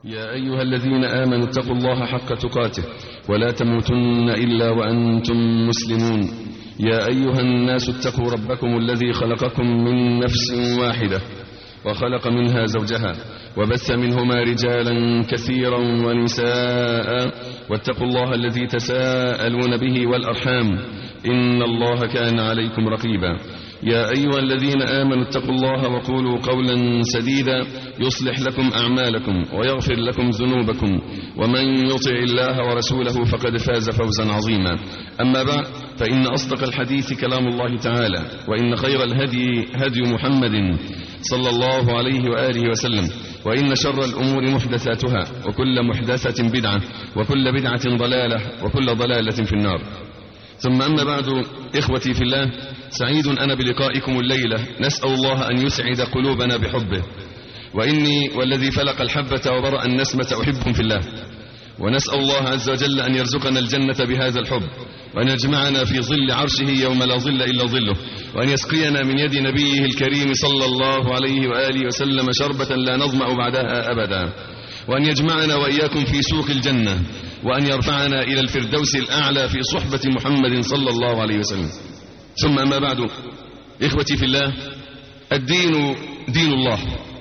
يا أيها الذين آمنوا اتقوا الله حق تقاته ولا تموتن إلا وأنتم مسلمون يا أيها الناس اتقوا ربكم الذي خلقكم من نفس واحدة وخلق منها زوجها وبث منهما رجالا كثيرا ونساء واتقوا الله الذي تساءلون به والأرحام إن الله كان عليكم رقيبا يا أيها الذين آمنوا اتقوا الله وقولوا قولا سديدا يصلح لكم أعمالكم ويغفر لكم ذنوبكم ومن يطع الله ورسوله فقد فاز فوزا عظيما أما بعد فإن أصدق الحديث كلام الله تعالى وإن خير الهدي هدي محمد صلى الله عليه وآله وسلم وإن شر الأمور محدثاتها وكل محدثة بدعة وكل بدعة ضلالة وكل ضلالة في النار ثم أما بعد إخوتي في الله سعيد أنا بلقائكم الليلة نسأل الله أن يسعد قلوبنا بحبه وإني والذي فلق الحبة وبرأ النسمة أحبكم في الله ونسأل الله عز وجل أن يرزقنا الجنة بهذا الحب وأن يجمعنا في ظل عرشه يوم لا ظل إلا ظله وأن يسقينا من يد نبيه الكريم صلى الله عليه وآله وسلم شربة لا نظمأ بعدها أبدا وأن يجمعنا وإياكم في سوق الجنة وأن يرفعنا إلى الفردوس الأعلى في صحبة محمد صلى الله عليه وسلم ثم أما بعد إخوتي في الله الدين دين الله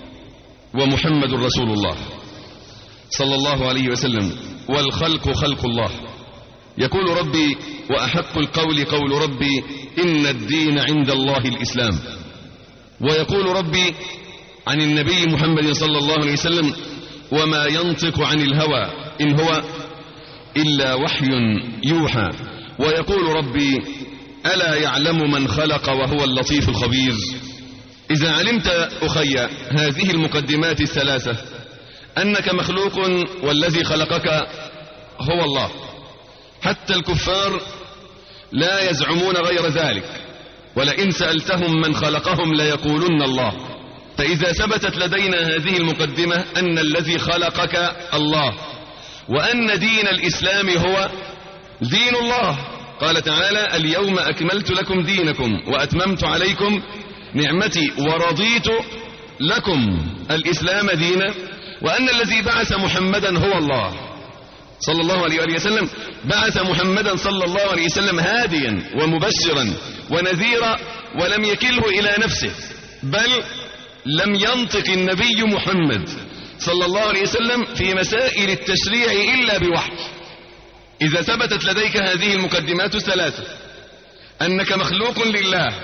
ومحمد رسول الله صلى الله عليه وسلم والخلق خلق الله يقول ربي وأحق القول قول ربي إن الدين عند الله الإسلام ويقول ربي عن النبي محمد صلى الله عليه وسلم وما ينطق عن الهوى إن هو إلا وحي يوحى ويقول ربي ألا يعلم من خلق وهو اللطيف الخبير إذا علمت أخي هذه المقدمات الثلاثة أنك مخلوق والذي خلقك هو الله حتى الكفار لا يزعمون غير ذلك ولئن سألتهم من خلقهم ليقولن الله فإذا ثبتت لدينا هذه المقدمة أن الذي خلقك الله وأن دين الإسلام هو دين الله قال تعالى اليوم أكملت لكم دينكم وأتممت عليكم نعمتي ورضيت لكم الإسلام دينا وأن الذي بعث محمدا هو الله صلى الله عليه وآله وسلم بعث محمدا صلى الله عليه وسلم هاديا ومبشرا ونذيرا ولم يكله إلى نفسه بل لم ينطق النبي محمد صلى الله عليه وسلم في مسائل التشريع إلا بوحي إذا ثبتت لديك هذه المقدمات الثلاثة أنك مخلوق لله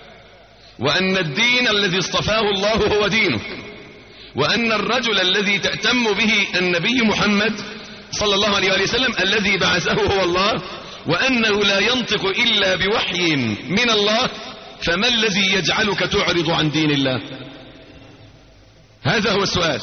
وأن الدين الذي اصطفاه الله هو دينك وأن الرجل الذي تأتم به النبي محمد صلى الله عليه وسلم الذي بعثه هو الله وأنه لا ينطق إلا بوحي من الله فما الذي يجعلك تعرض عن دين الله هذا هو السؤال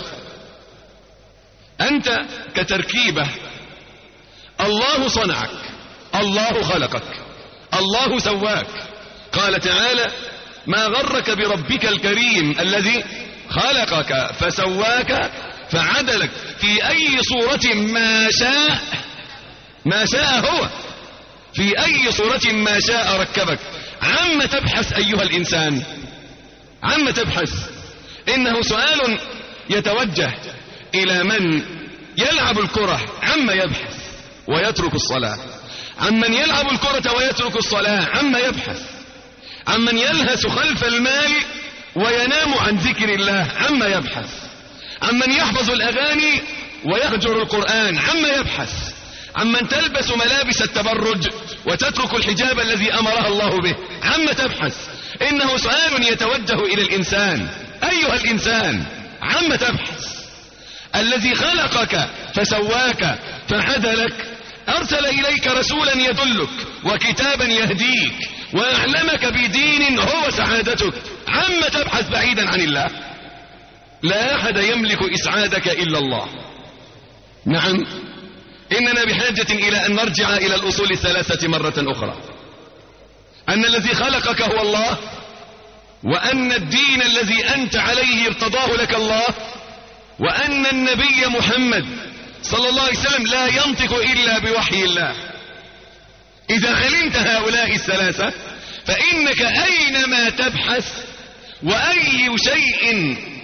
أنت كتركيبة الله صنعك الله خلقك الله سواك قال تعالى ما غرك بربك الكريم الذي خلقك فسواك فعدلك في أي صورة ما شاء ما شاء هو في أي صورة ما شاء ركبك عم تبحث أيها الإنسان عم تبحث إنه سؤال يتوجه إلى من يلعب الكرة عما يبحث ويترك الصلاة عمن يلعب الكرة ويترك الصلاة عما يبحث عمن يلهث خلف المال وينام عن ذكر الله عما يبحث عمن يحفظ الأغاني ويهجر القرآن عما يبحث عمن تلبس ملابس التبرج وتترك الحجاب الذي أمرها الله به عما تبحث إنه سؤال يتوجه إلى الإنسان أيها الإنسان عما تبحث الذي خلقك فسواك فعدلك أرسل إليك رسولا يدلك وكتابا يهديك وأعلمك بدين هو سعادتك عما تبحث بعيدا عن الله لا أحد يملك إسعادك إلا الله نعم إننا بحاجة إلى أن نرجع إلى الأصول الثلاثة مرة أخرى أن الذي خلقك هو الله وأن الدين الذي أنت عليه ارتضاه لك الله وأن النبي محمد صلى الله عليه وسلم لا ينطق إلا بوحي الله إذا علمت هؤلاء الثلاثة فإنك أينما تبحث وأي شيء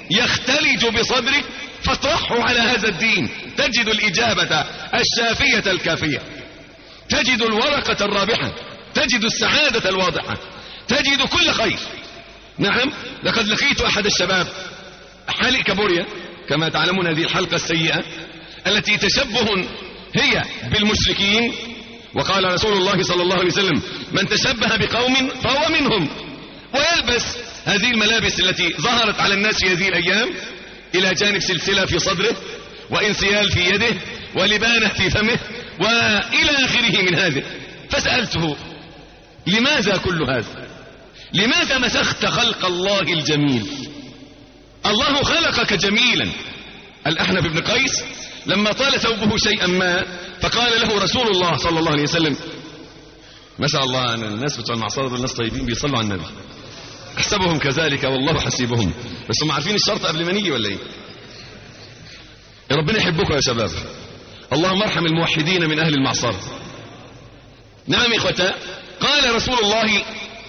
يختلج بصدرك فاطرحه على هذا الدين تجد الإجابة الشافية الكافية تجد الورقة الرابحة تجد السعادة الواضحة تجد كل خير نعم لقد لقيت أحد الشباب حالق كابوريا كما تعلمون هذه الحلقة السيئة التي تشبه هي بالمشركين وقال رسول الله صلى الله عليه وسلم من تشبه بقوم فهو منهم ويلبس هذه الملابس التي ظهرت على الناس في هذه الأيام إلى جانب سلسلة في صدره وإنسيال في يده ولبانة في فمه وإلى آخره من هذا فسألته لماذا كل هذا لماذا مسخت خلق الله الجميل الله خلقك جميلا الأحنف بن قيس لما طال ثوبه شيئا ما فقال له رسول الله صلى الله عليه وسلم ما شاء الله أن الناس بتوع المعصرة الناس طيبين بيصلوا على النبي احسبهم كذلك والله حسيبهم بس هم عارفين الشرط قبل ما نيجي ولا ايه يا ربنا يحبكم يا شباب اللهم ارحم الموحدين من اهل المعصرة نعم اخوتا قال رسول الله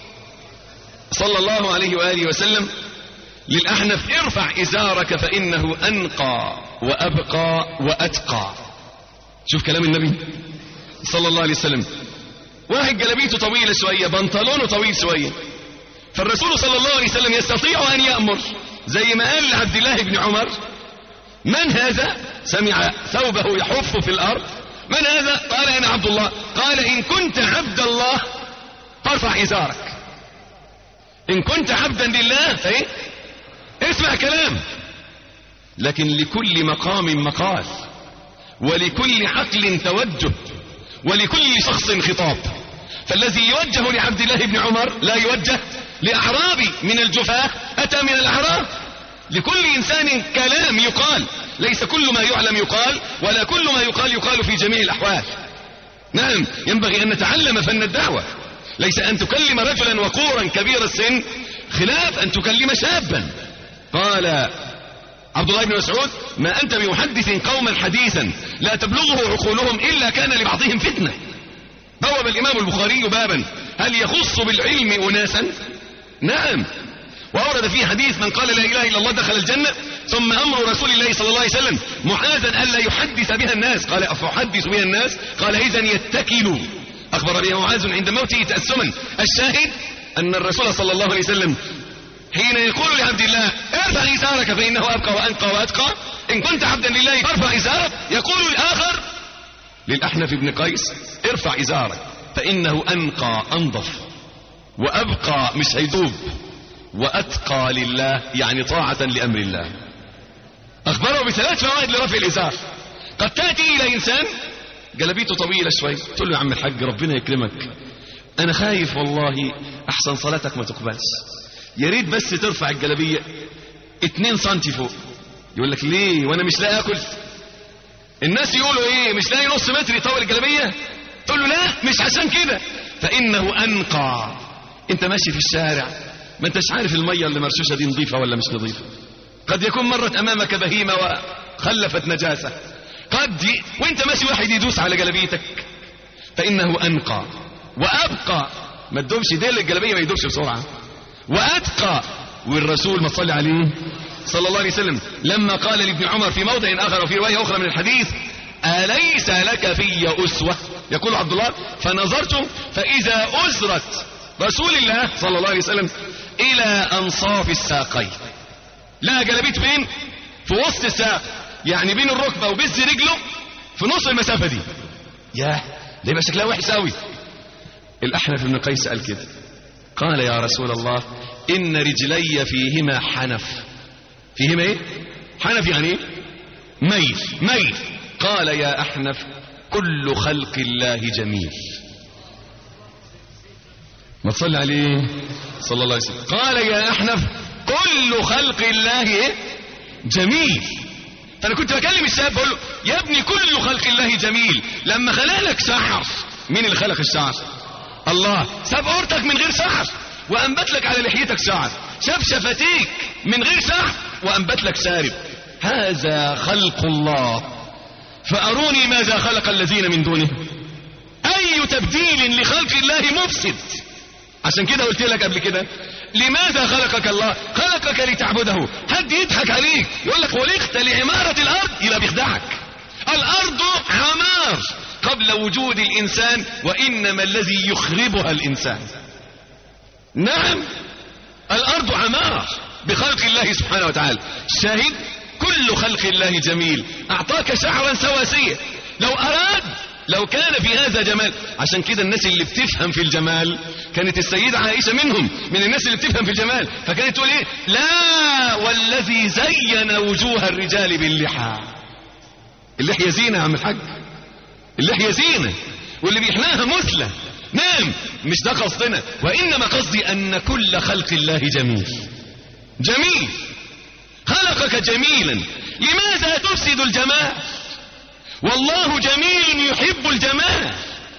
صلى الله عليه وآله وسلم للأحنف ارفع إزارك فإنه أنقى وأبقى وأتقى شوف كلام النبي صلى الله عليه وسلم واحد جلبيته طويلة شوية بنطلونه طويل شوية فالرسول صلى الله عليه وسلم يستطيع أن يأمر زي ما قال لعبد الله بن عمر من هذا سمع ثوبه يحف في الأرض من هذا قال أنا عبد الله قال إن كنت عبد الله فارفع إزارك إن كنت عبدا لله فإيه اسمع كلام لكن لكل مقام مقال ولكل عقل توجه ولكل شخص خطاب فالذي يوجه لعبد الله بن عمر لا يوجه لأعرابي من الجفاة أتى من الأعراب لكل إنسان كلام يقال ليس كل ما يعلم يقال ولا كل ما يقال يقال في جميع الأحوال نعم ينبغي أن نتعلم فن الدعوة ليس أن تكلم رجلا وقورا كبير السن خلاف أن تكلم شابا قال عبد الله بن مسعود ما أنت بمحدث قوما حديثا لا تبلغه عقولهم إلا كان لبعضهم فتنة بوب الإمام البخاري بابا هل يخص بالعلم أناسا نعم وأورد فيه حديث من قال لا إله إلا الله دخل الجنة ثم أمر رسول الله صلى الله عليه وسلم معاذا ألا يحدث بها الناس قال أفحدث بها الناس قال إذا يتكلوا أخبر بها معاذ عند موته تأسما الشاهد أن الرسول صلى الله عليه وسلم حين يقول لعبد الله ارفع إزارك فإنه أبقى وأنقى وأتقى إن كنت عبدا لله فارفع إزارك يقول الآخر للأحنف بن قيس ارفع إزارك فإنه أنقى أنظف وأبقى مش هيدوب وأتقى لله يعني طاعة لأمر الله أخبره بثلاث فوائد لرفع الإزار قد تأتي إلى إنسان جلبيته طويلة شوي تقول له يا عم الحاج ربنا يكرمك أنا خايف والله أحسن صلاتك ما تقبلش يا ريت بس ترفع الجلبية اتنين سنتي فوق يقول لك ليه وانا مش لاقي اكل الناس يقولوا ايه مش لاقي نص متر يطول الجلبية تقول له لا مش عشان كده فانه انقى انت ماشي في الشارع ما انتش عارف المية اللي مرشوشة دي نظيفة ولا مش نظيفة قد يكون مرت امامك بهيمة وخلفت نجاسة قد ي... وانت ماشي واحد يدوس على جلبيتك فانه انقى وابقى ما تدومش ديل الجلبية ما يدومش بسرعة واتقى والرسول ما تصلي عليه صلى الله عليه وسلم لما قال لابن عمر في موضع اخر وفي روايه اخرى من الحديث اليس لك في اسوه يقول عبد الله فنظرت فاذا ازرت رسول الله صلى الله عليه وسلم الى انصاف الساقين لا جلبيت فين في وسط الساق يعني بين الركبه وبز رجله في نص المسافه دي ياه ده يبقى شكلها وحش قوي الاحنف بن قيس قال كده قال يا رسول الله إن رجلي فيهما حنف فيهما إيه حنف يعني إيه ميل ميل قال يا أحنف كل خلق الله جميل ما تصلي عليه صلى الله عليه وسلم قال يا أحنف كل خلق الله إيه جميل فأنا كنت بكلم الشاب بقول له يا ابني كل خلق الله جميل لما خلق لك شعر مين اللي خلق الشعر الله ساب عورتك من غير شعر وأنبت لك على لحيتك شعر شاف شفتيك من غير شعر وأنبت لك شارب هذا خلق الله فأروني ماذا خلق الذين من دونه أي تبديل لخلق الله مفسد عشان كده قلت لك قبل كده لماذا خلقك الله خلقك لتعبده حد يضحك عليك يقول لك خلقت لعمارة الأرض يبقى بيخدعك الأرض عمار قبل وجود الإنسان وإنما الذي يخربها الإنسان نعم الأرض عمار بخلق الله سبحانه وتعالى شاهد كل خلق الله جميل أعطاك شعرا سواسية لو أراد لو كان في هذا جمال عشان كده الناس اللي بتفهم في الجمال كانت السيدة عائشة منهم من الناس اللي بتفهم في الجمال فكانت تقول ايه لا والذي زين وجوه الرجال باللحى اللحية زينة يا عم الحاج اللحية زينة واللي بيحلاها مثلى نعم مش ده قصدنا وإنما قصدي أن كل خلق الله جميل جميل خلقك جميلا لماذا تفسد الجمال والله جميل يحب الجمال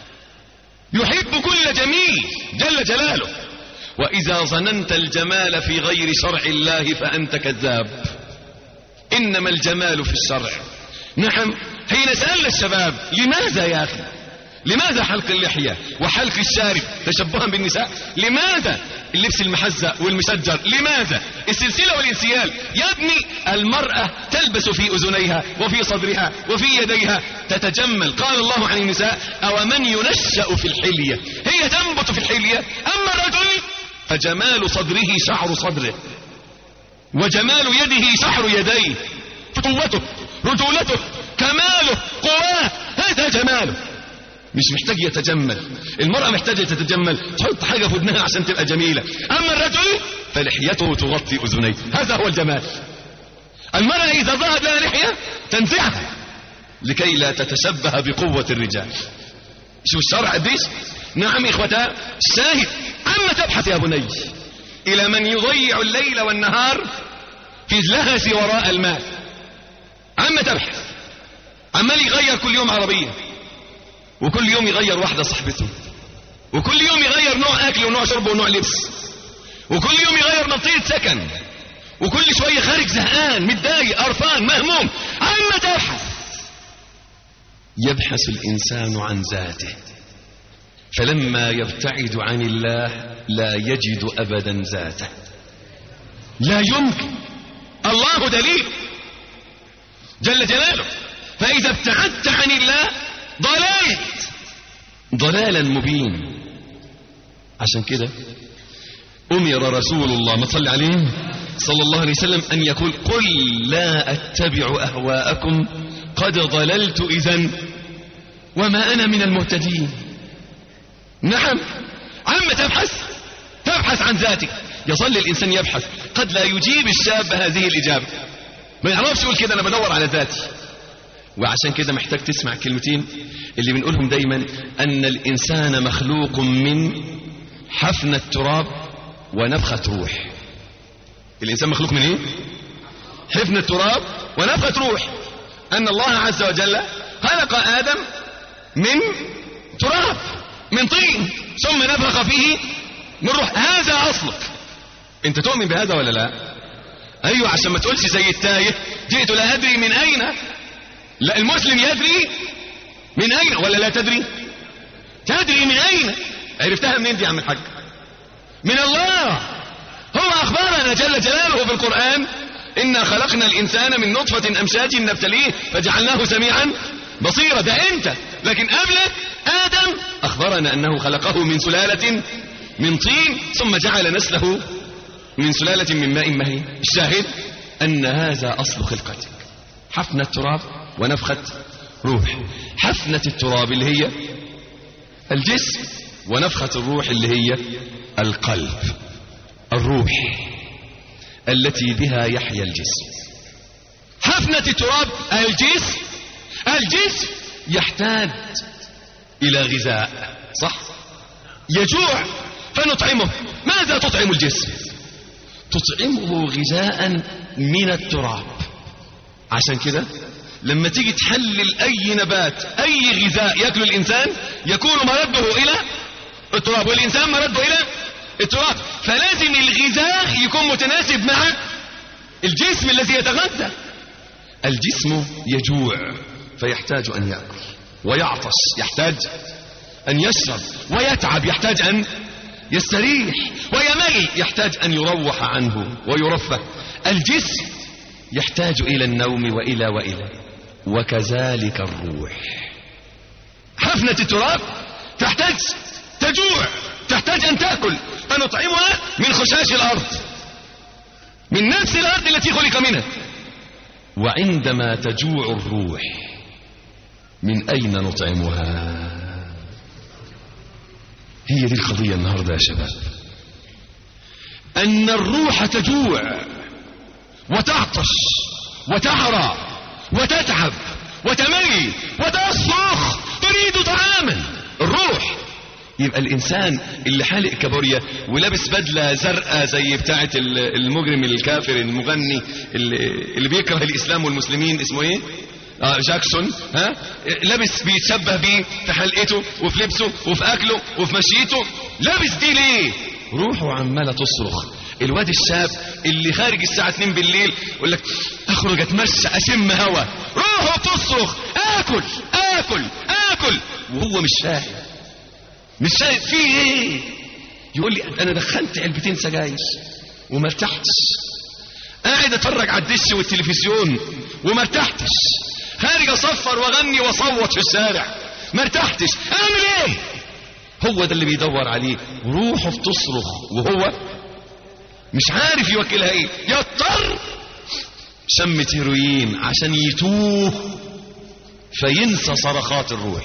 يحب كل جميل جل جلاله وإذا ظننت الجمال في غير شرع الله فأنت كذاب إنما الجمال في الشرع نعم حين سألنا الشباب لماذا يا أخي لماذا حلق اللحية وحلق الشارب تشبها بالنساء لماذا اللبس المحزق والمشجر لماذا السلسلة والانسيال يا ابني المرأة تلبس في أذنيها وفي صدرها وفي يديها تتجمل قال الله عن النساء أو من ينشأ في الحلية هي تنبت في الحلية أما الرجل فجمال صدره شعر صدره وجمال يده شعر يديه قوته رجولته كماله قواه هذا جماله مش محتاج يتجمل المرأة محتاجة تتجمل تحط حاجة في ودنها عشان تبقى جميلة أما الرجل فلحيته تغطي أذنيه هذا هو الجمال المرأة إذا ظهرت لها لحية تنزعها لكي لا تتشبه بقوة الرجال شو الشرع قديش نعم إخوتا الشاهد عما تبحث يا بني إلى من يضيع الليل والنهار في اللهس وراء المال عما تبحث عمال يغير كل يوم عربية وكل يوم يغير واحدة صاحبته وكل يوم يغير نوع أكل ونوع شرب ونوع لبس وكل يوم يغير منطقة سكن وكل شوية خارج زهقان متضايق قرفان مهموم عما تبحث يبحث الإنسان عن ذاته فلما يبتعد عن الله لا يجد أبدا ذاته لا يمكن الله دليل جل جلاله فإذا ابتعدت عن الله ضللت ضلالا مبين عشان كده أمر رسول الله ما تصلي عليه صلى الله عليه وسلم أن يقول قل لا أتبع أهواءكم قد ضللت إذا وما أنا من المهتدين نعم عم تبحث تبحث عن ذاتك يظل الإنسان يبحث قد لا يجيب الشاب هذه الإجابة ما يعرفش يقول كده أنا بدور على ذاتي وعشان كده محتاج تسمع كلمتين اللي بنقولهم دايما أن الإنسان مخلوق من حفن التراب ونفخة روح الإنسان مخلوق من إيه؟ حفن التراب ونفخة روح أن الله عز وجل خلق آدم من تراب من طين ثم نفخ فيه من روح هذا أصلك أنت تؤمن بهذا ولا لا أيوة عشان ما تقولش زي التايه جئت لا أدري من أين لا المسلم يدري من أين ولا لا تدري تدري من أين عرفتها منين دي يا عم الحاج من الله هو أخبرنا جل جلاله في القرآن إنا خلقنا الإنسان من نطفة أمشاج نبتليه فجعلناه سميعا بصيرا ده أنت لكن قبلك آدم أخبرنا أنه خلقه من سلالة من طين ثم جعل نسله من سلالة من ماء مهين الشاهد أن هذا أصل خلقتك حفنة التراب ونفخة روح حفنة التراب اللي هي الجسم ونفخة الروح اللي هي القلب الروح التي بها يحيا الجسم حفنة التراب الجسم الجسم يحتاج إلى غذاء صح يجوع فنطعمه ماذا تطعم الجسم تطعمه غذاء من التراب عشان كده لما تيجي تحلل أي نبات أي غذاء يأكل الإنسان يكون مرده إلى التراب والإنسان مرده إلى التراب فلازم الغذاء يكون متناسب مع الجسم الذي يتغذى الجسم يجوع فيحتاج أن يأكل ويعطش يحتاج أن يشرب ويتعب يحتاج أن يستريح ويمل يحتاج أن يروح عنه ويرفه الجسم يحتاج إلى النوم وإلى وإلى وكذلك الروح حفنة التراب تحتاج تجوع تحتاج أن تأكل فنطعمها من خشاش الأرض من نفس الأرض التي خلق منها وعندما تجوع الروح من أين نطعمها هي دي القضية النهاردة يا شباب أن الروح تجوع وتعطش وتعرى وتتعب وتمل وتصرخ تريد طعاما الروح يبقى الإنسان اللي حالق كابوريا ولابس بدلة زرقاء زي بتاعة المجرم الكافر المغني اللي, اللي بيكره الإسلام والمسلمين اسمه ايه آه جاكسون ها لابس بيتشبه بيه في حلقته وفي لبسه وفي اكله وفي مشيته لابس دي ليه روحه عماله تصرخ الواد الشاب اللي خارج الساعة 2 بالليل يقول لك اخرج اتمشى اشم هوا روحه تصرخ اكل اكل اكل وهو مش فاهم مش فاهم في ايه يقول لي انا دخلت علبتين سجاير وما ارتحتش قاعد اتفرج على الدش والتلفزيون وما ارتحتش خارج اصفر واغني واصوت في الشارع ما ارتحتش اعمل ايه هو ده اللي بيدور عليه روحه بتصرخ وهو مش عارف يوكلها ايه يضطر شمة هيروين عشان يتوه فينسى صرخات الروح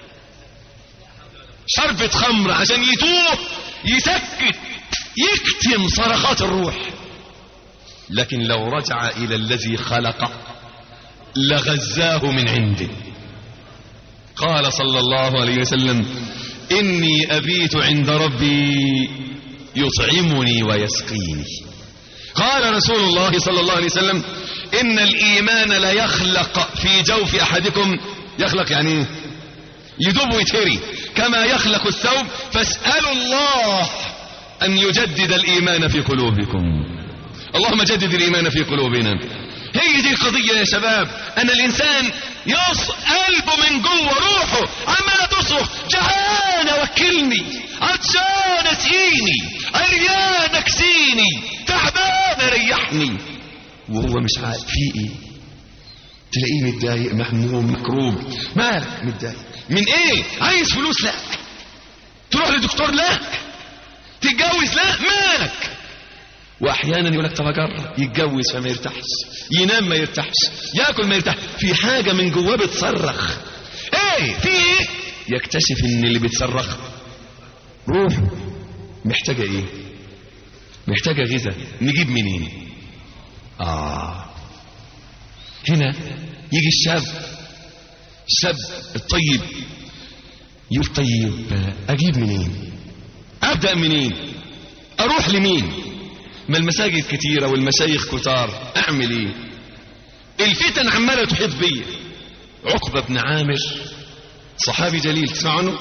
شربة خمر عشان يتوه يسكت يكتم صرخات الروح لكن لو رجع إلى الذي خلقه لغزاه من عنده قال صلى الله عليه وسلم إني أبيت عند ربي يطعمني ويسقيني قال رسول الله صلى الله عليه وسلم إن الإيمان لا يخلق في جوف أحدكم يخلق يعني ايه يدوب ويتهري كما يخلق الثوب فاسألوا الله أن يجدد الإيمان في قلوبكم اللهم جدد الإيمان في قلوبنا هي دي القضية يا شباب أن الإنسان يص قلبه من جوه روحه عمال تصرخ جعان وكلني عطشان اسقيني عريان اكسيني تعبان ريحني وهو مش عارف في ايه تلاقيه متضايق مهموم مكروب مالك متضايق من ايه عايز فلوس لا تروح لدكتور لا تتجوز لا مالك واحيانا يقول لك طب اجرب يتجوز فما يرتاحش ينام ما يرتاحش ياكل ما يرتاحش في حاجه من جواه بتصرخ ايه في ايه يكتشف ان اللي بتصرخ روحه محتاجه ايه محتاجه غذاء نجيب منين اه هنا يجي الشاب الشاب الطيب يقول طيب اجيب منين ابدا منين اروح لمين ما المساجد كتيرة والمشايخ كتار اعمل ايه الفتن عمالة تحيط بيا عقبة بن عامر صحابي جليل تسمع عنه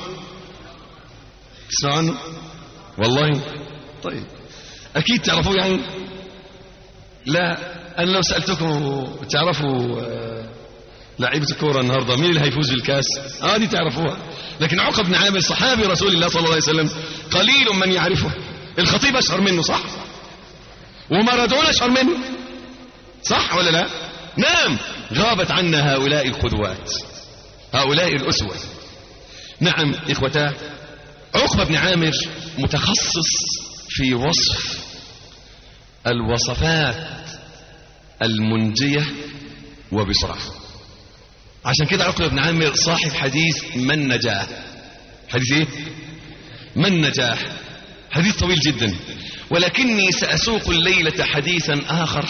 تسمع عنه والله طيب اكيد تعرفوه يعني لا انا لو سألتكم تعرفوا لعيبة الكورة النهاردة مين اللي هيفوز بالكاس اه دي تعرفوها لكن عقبة بن عامر صحابي رسول الله صلى الله عليه وسلم قليل من يعرفه الخطيب اشهر منه صح ومارادونا اشهر منه صح ولا لا نعم غابت عنا هؤلاء القدوات هؤلاء الأسوة نعم إخوتاه عقبة بن عامر متخصص في وصف الوصفات المنجية وبسرعة عشان كده عقبة بن عامر صاحب حديث من نجاه حديث ايه من نجاه حديث طويل جدا ولكني سأسوق الليلة حديثا آخر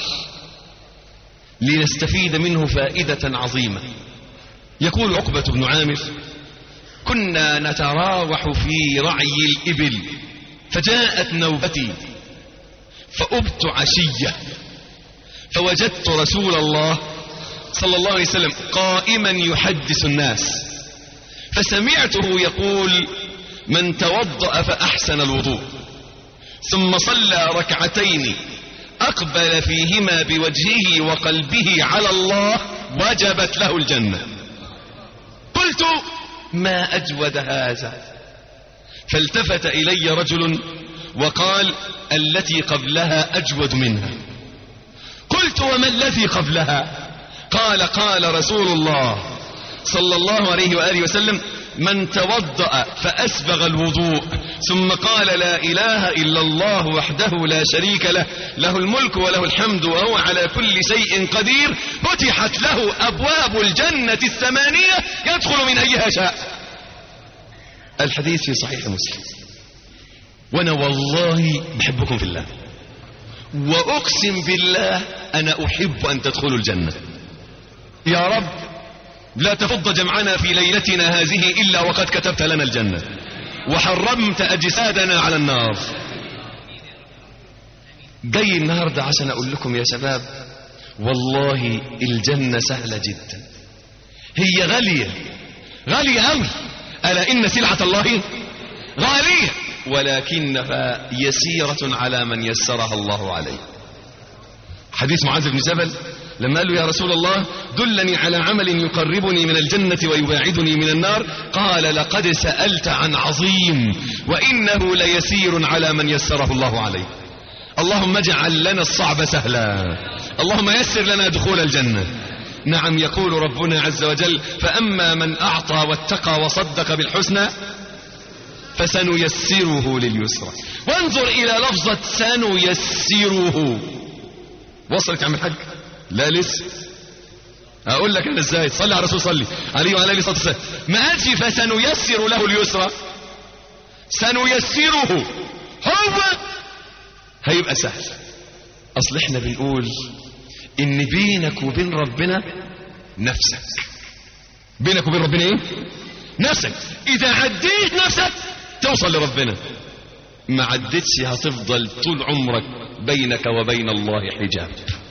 لنستفيد منه فائدة عظيمة يقول عقبة بن عامر كنا نتراوح في رعي الإبل فجاءت نوبتي فأبت عشية فوجدت رسول الله صلى الله عليه وسلم قائما يحدث الناس فسمعته يقول من توضأ فأحسن الوضوء ثم صلى ركعتين أقبل فيهما بوجهه وقلبه على الله وجبت له الجنة قلت ما أجود هذا فالتفت إلي رجل وقال التي قبلها أجود منها قلت وما الذي قبلها قال قال رسول الله صلى الله عليه وآله وسلم من توضأ فأسبغ الوضوء ثم قال لا إله إلا الله وحده لا شريك له له الملك وله الحمد وهو على كل شيء قدير فتحت له أبواب الجنة الثمانية يدخل من أيها شاء الحديث في صحيح مسلم وانا والله بحبكم في الله واقسم بالله انا احب ان تدخلوا الجنة يا رب لا تفض جمعنا في ليلتنا هذه الا وقد كتبت لنا الجنة وحرمت اجسادنا على النار جاي النهاردة عشان اقول لكم يا شباب والله الجنة سهلة جدا هي غالية غالية قوي ألا إن سلعة الله غالية ولكنها يسيرة على من يسرها الله عليه حديث معاذ بن جبل لما قال له يا رسول الله دلني على عمل يقربني من الجنة ويباعدني من النار قال لقد سألت عن عظيم وإنه ليسير على من يسره الله عليه اللهم اجعل لنا الصعب سهلا اللهم يسر لنا دخول الجنة نعم يقول ربنا عز وجل فأما من أعطى واتقى وصدق بالحسنى فسنيسره لليسرى وانظر إلى لفظة سنيسره وصلت يا عم الحاج لا لسه أقول لك أنا إزاي صلي على الرسول صلي عليه وعلى آله الصلاة والسلام ما قالش فسنيسر له اليسرى سنيسره هو هيبقى سهل أصل إحنا بنقول ان بينك وبين ربنا نفسك بينك وبين ربنا ايه نفسك اذا عديت نفسك توصل لربنا ما عدتش هتفضل طول عمرك بينك وبين الله حجاب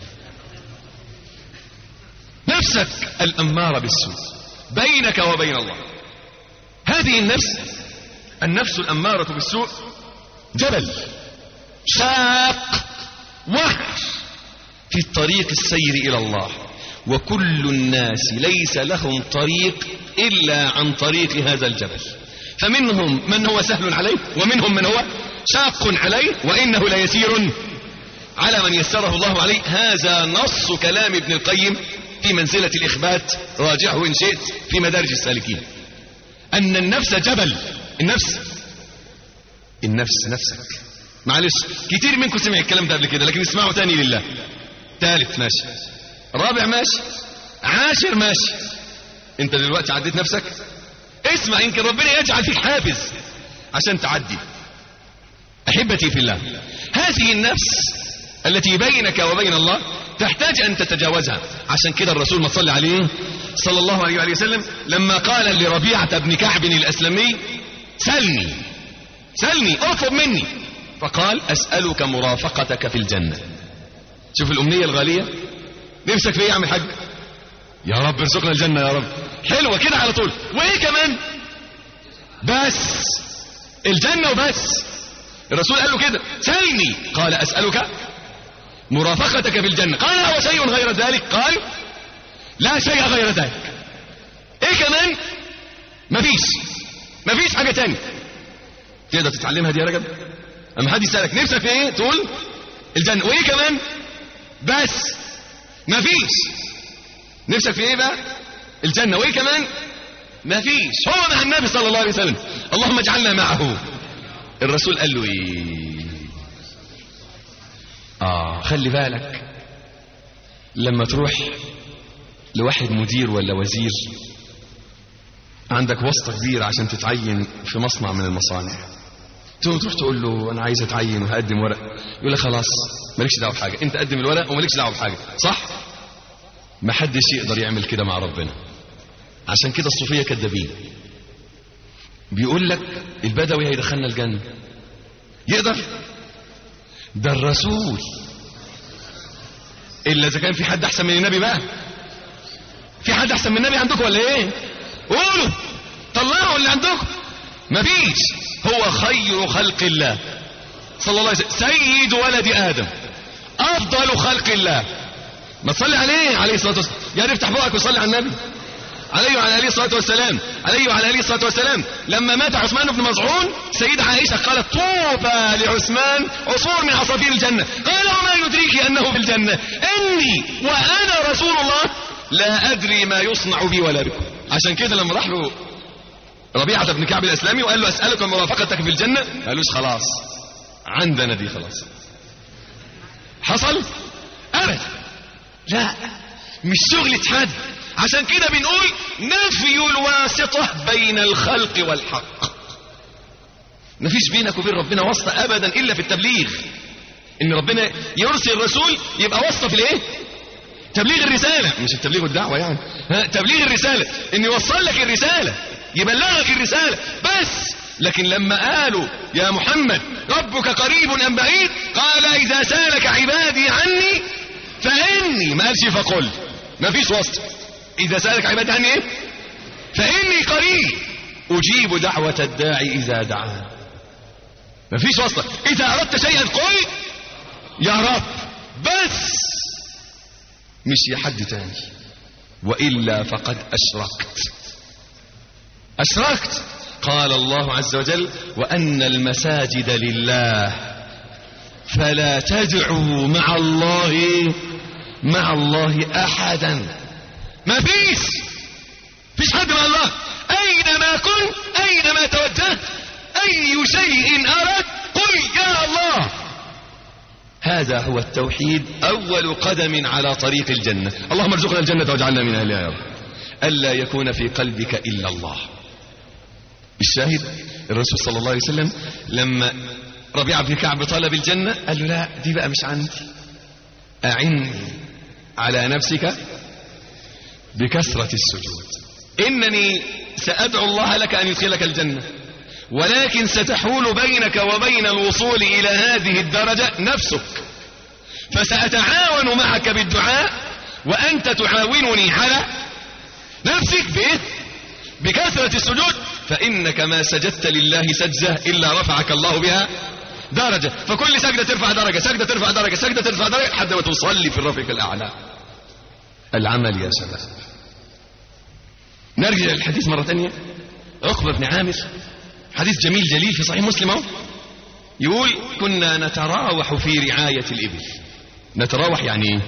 نفسك الأمارة بالسوء بينك وبين الله هذه النفس النفس الأمارة بالسوء جبل شاق وحش في الطريق السير إلى الله وكل الناس ليس لهم طريق إلا عن طريق هذا الجبل فمنهم من هو سهل عليه ومنهم من هو شاق عليه وإنه ليسير على من يسره الله عليه هذا نص كلام ابن القيم في منزلة الإخبات راجعه إن شئت في مدارج السالكين أن النفس جبل النفس النفس نفسك معلش كتير منكم سمع الكلام ده قبل كده لكن اسمعوا تاني لله ثالث ماشي رابع ماشي عاشر ماشي انت دلوقتي عديت نفسك اسمع يمكن ربنا يجعل فيك حافز عشان تعدي احبتي في الله هذه النفس التي بينك وبين الله تحتاج ان تتجاوزها عشان كده الرسول ما صلى عليه صلى الله عليه وآله وسلم لما قال لربيعة بن كعب الاسلمي سلني سلني اطلب مني فقال اسألك مرافقتك في الجنة شوف الأمنية الغالية نفسك في ايه يا عم الحاج يا رب ارزقنا الجنة يا رب حلوة كده على طول وايه كمان بس الجنة وبس الرسول قال له كده سلني قال أسألك مرافقتك في الجنة قال هو شيء غير ذلك قال لا شيء غير ذلك ايه كمان مفيش مفيش حاجة تانية تقدر تتعلمها دي يا رجل اما حد يسألك نفسك في ايه تقول الجنة وايه كمان بس مفيش نفسك في ايه بقى الجنة وايه كمان مفيش هو مع النبي صلى الله عليه وسلم اللهم اجعلنا معه الرسول قال له ايه اه خلي بالك لما تروح لواحد مدير ولا وزير عندك واسطة كبيرة عشان تتعين في مصنع من المصانع تقوم تروح تقول له انا عايز اتعين وهقدم ورق يقول لك خلاص مالكش دعوه بحاجه انت قدم الورق ومالكش دعوه بحاجه صح ما حدش يقدر يعمل كده مع ربنا عشان كده الصوفيه كذابين بيقول لك البدوي هيدخلنا الجنه يقدر ده الرسول الا اذا كان في حد احسن من النبي بقى في حد احسن من النبي عندكم ولا ايه قولوا طلعوا اللي عندكم مفيش هو خير خلق الله صلى الله عليه وسلم سيد ولد آدم أفضل خلق الله ما تصلي عليه عليه الصلاة والسلام يا افتح بقك وصلي على النبي عليه وعلى اله الصلاه والسلام عليه وعلى اله الصلاه والسلام لما مات عثمان بن مظعون سيدة عائشه قالت طوبى لعثمان عصفور من عصافير الجنه قال وما يدريك انه في الجنه اني وانا رسول الله لا ادري ما يصنع بي ولا بكم عشان كده لما راح له ربيعه بن كعب الاسلامي وقال له اسالك مرافقتك في الجنه قالوش خلاص عندنا دي خلاص حصل ابدا لا مش شغلة حد عشان كده بنقول نفي الواسطة بين الخلق والحق مفيش بينك وبين ربنا واسطة ابدا الا في التبليغ ان ربنا يرسل رسول يبقى واسطة في الايه تبليغ الرسالة مش التبليغ والدعوة يعني ها تبليغ الرسالة ان يوصل لك الرسالة يبلغك الرسالة بس لكن لما قالوا يا محمد ربك قريب ام بعيد قال اذا سالك عبادي عني فاني ما قالش فقل ما فيش وسط اذا سالك عبادي عني ايه فاني قريب اجيب دعوه الداعي اذا دعان ما فيش وسط اذا اردت شيئا قل يا رب بس مش يا حد تاني والا فقد اشركت اشركت قال الله عز وجل وان المساجد لله فلا تدعوا مع الله مع الله احدا ما فيش فيش حد مع الله اينما كنت اينما توجهت اي شيء اردت قل يا الله هذا هو التوحيد اول قدم على طريق الجنه اللهم ارزقنا الجنه واجعلنا من اهلها يا رب الا يكون في قلبك الا الله الشاهد الرسول صلى الله عليه وسلم لما ربيعه بن كعب طلب الجنه قال له لا دي بقى مش عندي اعني على نفسك بكثرة السجود إنني سأدعو الله لك أن يدخلك الجنة ولكن ستحول بينك وبين الوصول إلى هذه الدرجة نفسك فسأتعاون معك بالدعاء وأنت تعاونني على نفسك بإيه؟ بكثرة السجود فإنك ما سجدت لله سجدة إلا رفعك الله بها درجة فكل سجدة ترفع درجة سجدة ترفع درجة سجدة ترفع درجة لحد ما تصلي في الرفيق الأعلى العمل يا شباب نرجع للحديث مرة ثانية عقبة بن عامر حديث جميل جليل في صحيح مسلم اهو يقول كنا نتراوح في رعاية الإبل نتراوح يعني ايه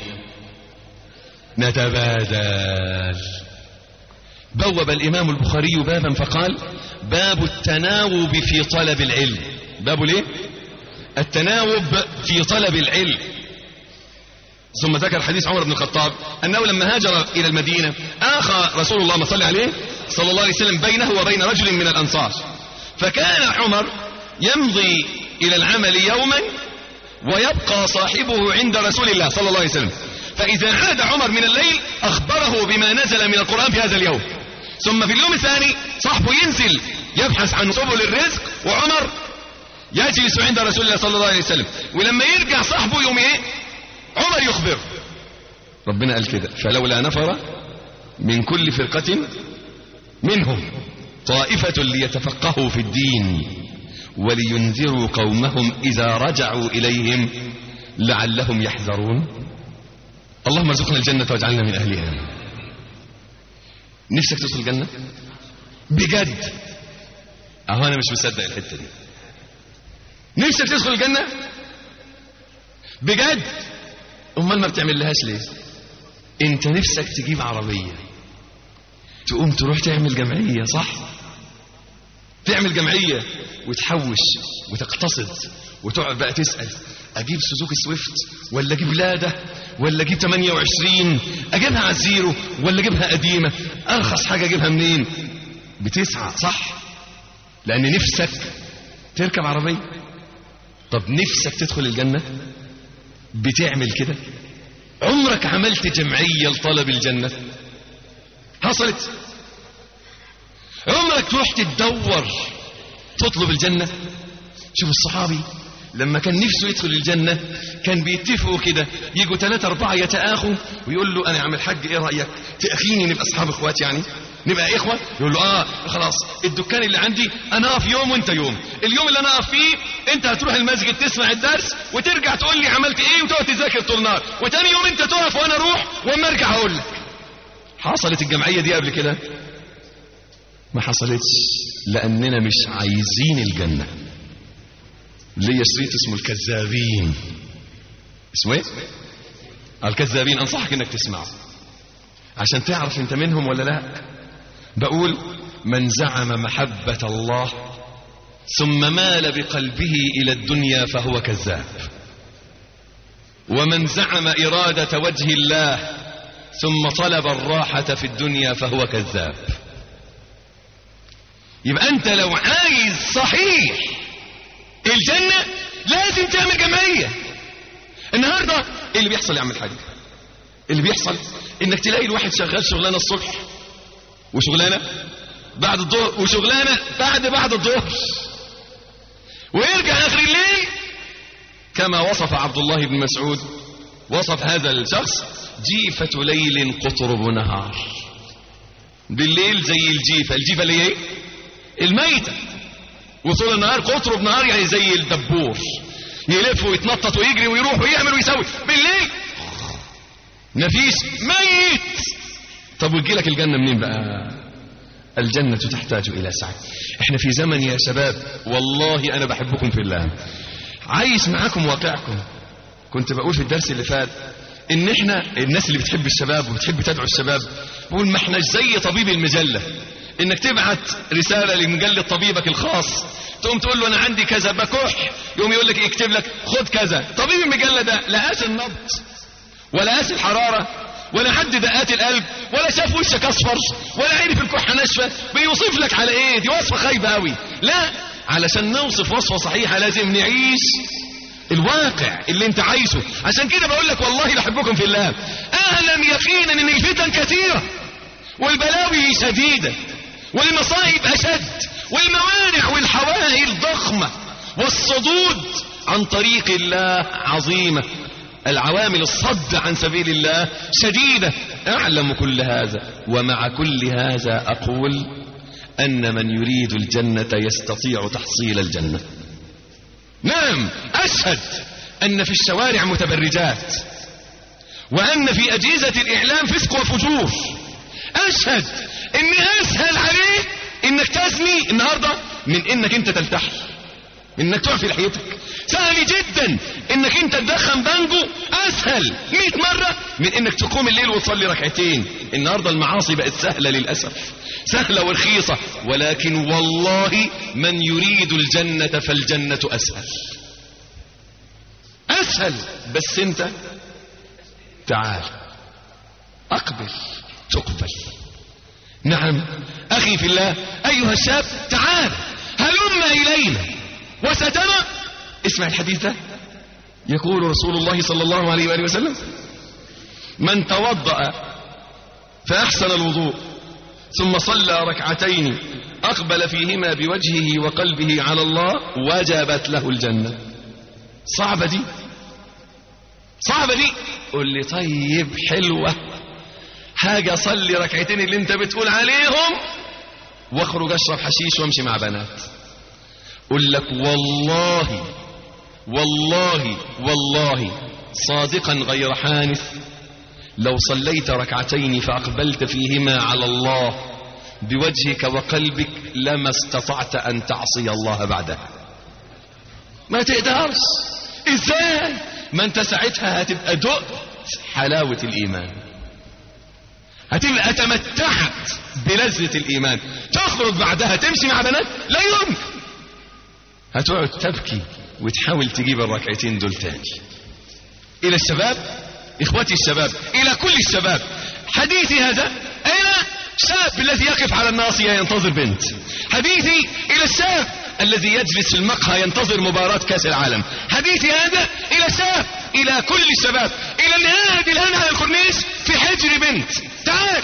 نتبادل بوب الإمام البخاري بابا فقال باب التناوب في طلب العلم باب ليه التناوب في طلب العلم ثم ذكر حديث عمر بن الخطاب أنه لما هاجر إلى المدينة آخى رسول الله ما صلى عليه صلى الله عليه وسلم بينه وبين رجل من الأنصار فكان عمر يمضي إلى العمل يوما ويبقى صاحبه عند رسول الله صلى الله عليه وسلم فإذا عاد عمر من الليل أخبره بما نزل من القرآن في هذا اليوم ثم في اليوم الثاني صاحبه ينزل يبحث عن سبل الرزق وعمر يجلس عند رسول الله صلى الله عليه وسلم ولما يرجع صاحبه يوم ايه عمر يخبر ربنا قال كده فلولا نفر من كل فرقة منهم طائفة ليتفقهوا في الدين ولينذروا قومهم إذا رجعوا إليهم لعلهم يحذرون اللهم ارزقنا الجنة واجعلنا من أهلها نفسك تدخل الجنة بجد أهو أنا مش مصدق الحتة دي نفسك تدخل الجنة بجد امال ما بتعمل لهاش ليه انت نفسك تجيب عربية تقوم تروح تعمل جمعية صح تعمل جمعية وتحوش وتقتصد وتقعد بقى تسأل اجيب سوزوكي سويفت ولا اجيب لادا ولا اجيب 28 اجيبها على الزيرو ولا اجيبها قديمة ارخص حاجة اجيبها منين بتسعى صح لان نفسك تركب عربية طب نفسك تدخل الجنة بتعمل كده عمرك عملت جمعية لطلب الجنة حصلت عمرك رحت تدور تطلب الجنة شوف الصحابي لما كان نفسه يدخل الجنة كان بيتفقوا كده يجوا ثلاثة أربعة يتآخوا ويقول له أنا يا عم الحاج إيه رأيك تأخيني نبقى أصحاب إخوات يعني نبقى إخوة يقول له آه خلاص الدكان اللي عندي أنا أقف يوم وأنت يوم اليوم اللي أنا أقف فيه أنت هتروح المسجد تسمع الدرس وترجع تقول لي عملت إيه وتقعد تذاكر طول النهار وتاني يوم أنت تقف وأنا أروح وأما أرجع أقول لك حصلت الجمعية دي قبل كده ما حصلتش لأننا مش عايزين الجنة ليا شريط اسمه الكذابين اسمه ايه الكذابين انصحك انك تسمعه عشان تعرف انت منهم ولا لا بقول من زعم محبة الله ثم مال بقلبه الى الدنيا فهو كذاب ومن زعم إرادة وجه الله ثم طلب الراحة في الدنيا فهو كذاب يبقى انت لو عايز صحيح الجنة لازم تعمل جمعية النهاردة ايه اللي بيحصل يا عم الحاج اللي بيحصل انك تلاقي الواحد شغال شغلانة الصبح وشغلانة بعد الظهر وشغلانة بعد بعد الظهر ويرجع اخر الليل كما وصف عبد الله بن مسعود وصف هذا الشخص جيفة ليل قطرب نهار بالليل زي الجيفة الجيفة اللي هي ايه الميتة وطول النهار قطرب نهار يعني زي الدبور يلف ويتنطط ويجري ويروح ويعمل ويسوي بالليل مفيش ميت طب ويجي لك الجنة منين بقى الجنة تحتاج إلى سعي احنا في زمن يا شباب والله أنا بحبكم في الله عايش معاكم واقعكم كنت بقول في الدرس اللي فات ان احنا الناس اللي بتحب الشباب وبتحب تدعو الشباب بقول ما احناش زي طبيب المجلة انك تبعت رسالة لمجلة طبيبك الخاص تقوم تقول له انا عندي كذا بكح يقوم يقول لك يكتب لك خد كذا طبيب المجلة ده لا قاس النبض ولا قاس الحرارة ولا حد دقات القلب ولا شاف وشك اصفر ولا عرف الكحة ناشفة بيوصف لك على ايه دي وصفة خايبة قوي لا علشان نوصف وصفة صحيحة لازم نعيش الواقع اللي انت عايشه عشان كده بقول لك والله بحبكم في الله اعلم يقينا ان الفتن كثيرة والبلاوي شديدة والمصائب اشد والموانع والحوائل ضخمة والصدود عن طريق الله عظيمة العوامل الصد عن سبيل الله شديدة اعلم كل هذا ومع كل هذا اقول ان من يريد الجنة يستطيع تحصيل الجنة نعم أشهد أن في الشوارع متبرجات وأن في أجهزة الإعلام فسق وفجور أشهد أن أسهل عليك أنك تزني النهاردة من أنك أنت تلتحي من أنك تعفي لحيتك سهل جدا أنك أنت تدخن بانجو أسهل مئة مرة من أنك تقوم الليل وتصلي ركعتين النهاردة المعاصي بقت سهلة للأسف سهلة ورخيصة ولكن والله من يريد الجنة فالجنة أسهل أسهل بس أنت تعال أقبل تقبل نعم أخي في الله أيها الشاب تعال هلم إلينا وسترى اسمع الحديث ده يقول رسول الله صلى الله عليه وآله وسلم من توضأ فأحسن الوضوء ثم صلى ركعتين أقبل فيهما بوجهه وقلبه على الله وجبت له الجنة صعبة دي صعبة دي قل لي طيب حلوة حاجة صلي ركعتين اللي انت بتقول عليهم واخرج اشرب حشيش وامشي مع بنات قل لك والله والله والله صادقا غير حانث لو صليت ركعتين فأقبلت فيهما على الله بوجهك وقلبك لما استطعت أن تعصي الله بعدها ما تقدرش ازاي ما انت ساعتها هتبقى دقت حلاوة الإيمان هتبقى تمتعت بلذة الإيمان تخرج بعدها تمشي مع بنات لا يمكن هتقعد تبكي وتحاول تجيب الركعتين دول تاني إلى الشباب إخوتي الشباب إلى كل الشباب حديثي هذا إلى شاب الذي يقف على الناصية ينتظر بنت حديثي إلى الشاب الذي يجلس في المقهى ينتظر مباراة كاس العالم حديثي هذا إلى شاب إلى كل الشباب إلى اللي قاعد الآن على الكورنيش في حجر بنت تعال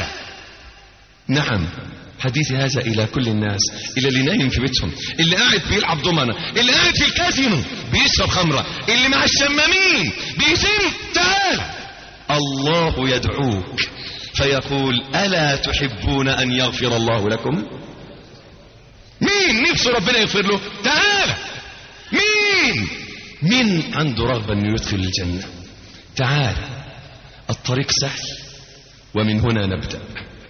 نعم حديثي هذا إلى كل الناس إلى اللي نايم في بيتهم اللي قاعد بيلعب ضمنة اللي قاعد في الكازينو بيشرب خمرة اللي مع الشمامين بيشم تعال الله يدعوك فيقول ألا تحبون أن يغفر الله لكم مين نفسه ربنا يغفر له تعال مين مين عنده رغبة أنه يدخل الجنة تعال الطريق سهل ومن هنا نبدأ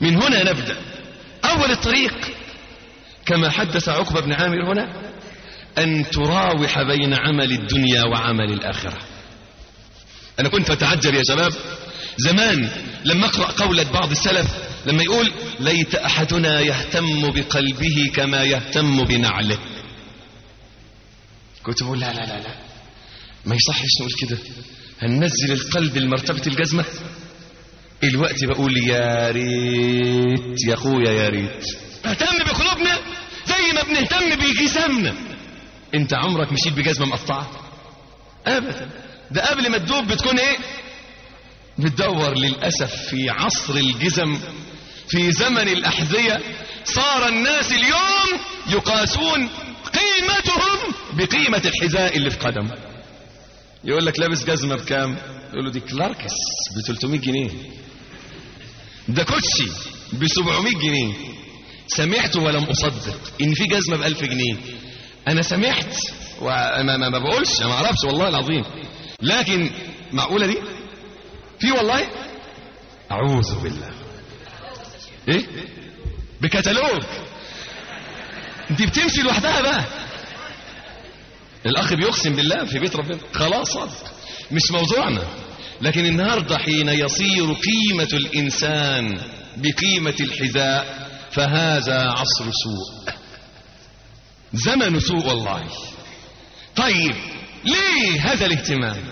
من هنا نبدأ أول الطريق كما حدث عقبة بن عامر هنا أن تراوح بين عمل الدنيا وعمل الآخرة أنا كنت أتعجب يا شباب زمان لما أقرأ قولة بعض السلف لما يقول ليت أحدنا يهتم بقلبه كما يهتم بنعله كنت بقول لا لا لا لا ما يصحش نقول كده هننزل القلب لمرتبة الجزمة الوقت بقول يا ريت يا اخويا يا ريت اهتم بقلوبنا زي ما بنهتم بجسمنا انت عمرك مشيت بجزمة مقطعة ابدا ده قبل ما تدوب بتكون ايه بتدور للأسف في عصر الجزم في زمن الأحذية صار الناس اليوم يقاسون قيمتهم بقيمة الحذاء اللي في قدمه يقول لك لابس جزمة بكام يقول له دي كلاركس ب 300 جنيه ده كوتشي ب 700 جنيه سمعت ولم أصدق إن في جزمة ب 1000 جنيه أنا سمعت وما ما ما بقولش أنا ما أعرفش والله العظيم لكن معقولة دي في والله أعوذ بالله إيه بكتالوج دي بتمشي لوحدها بقى الأخ بيقسم بالله في بيت ربنا خلاص صادق مش موضوعنا لكن النهاردة حين يصير قيمة الإنسان بقيمة الحذاء فهذا عصر سوء زمن سوء والله طيب ليه هذا الاهتمام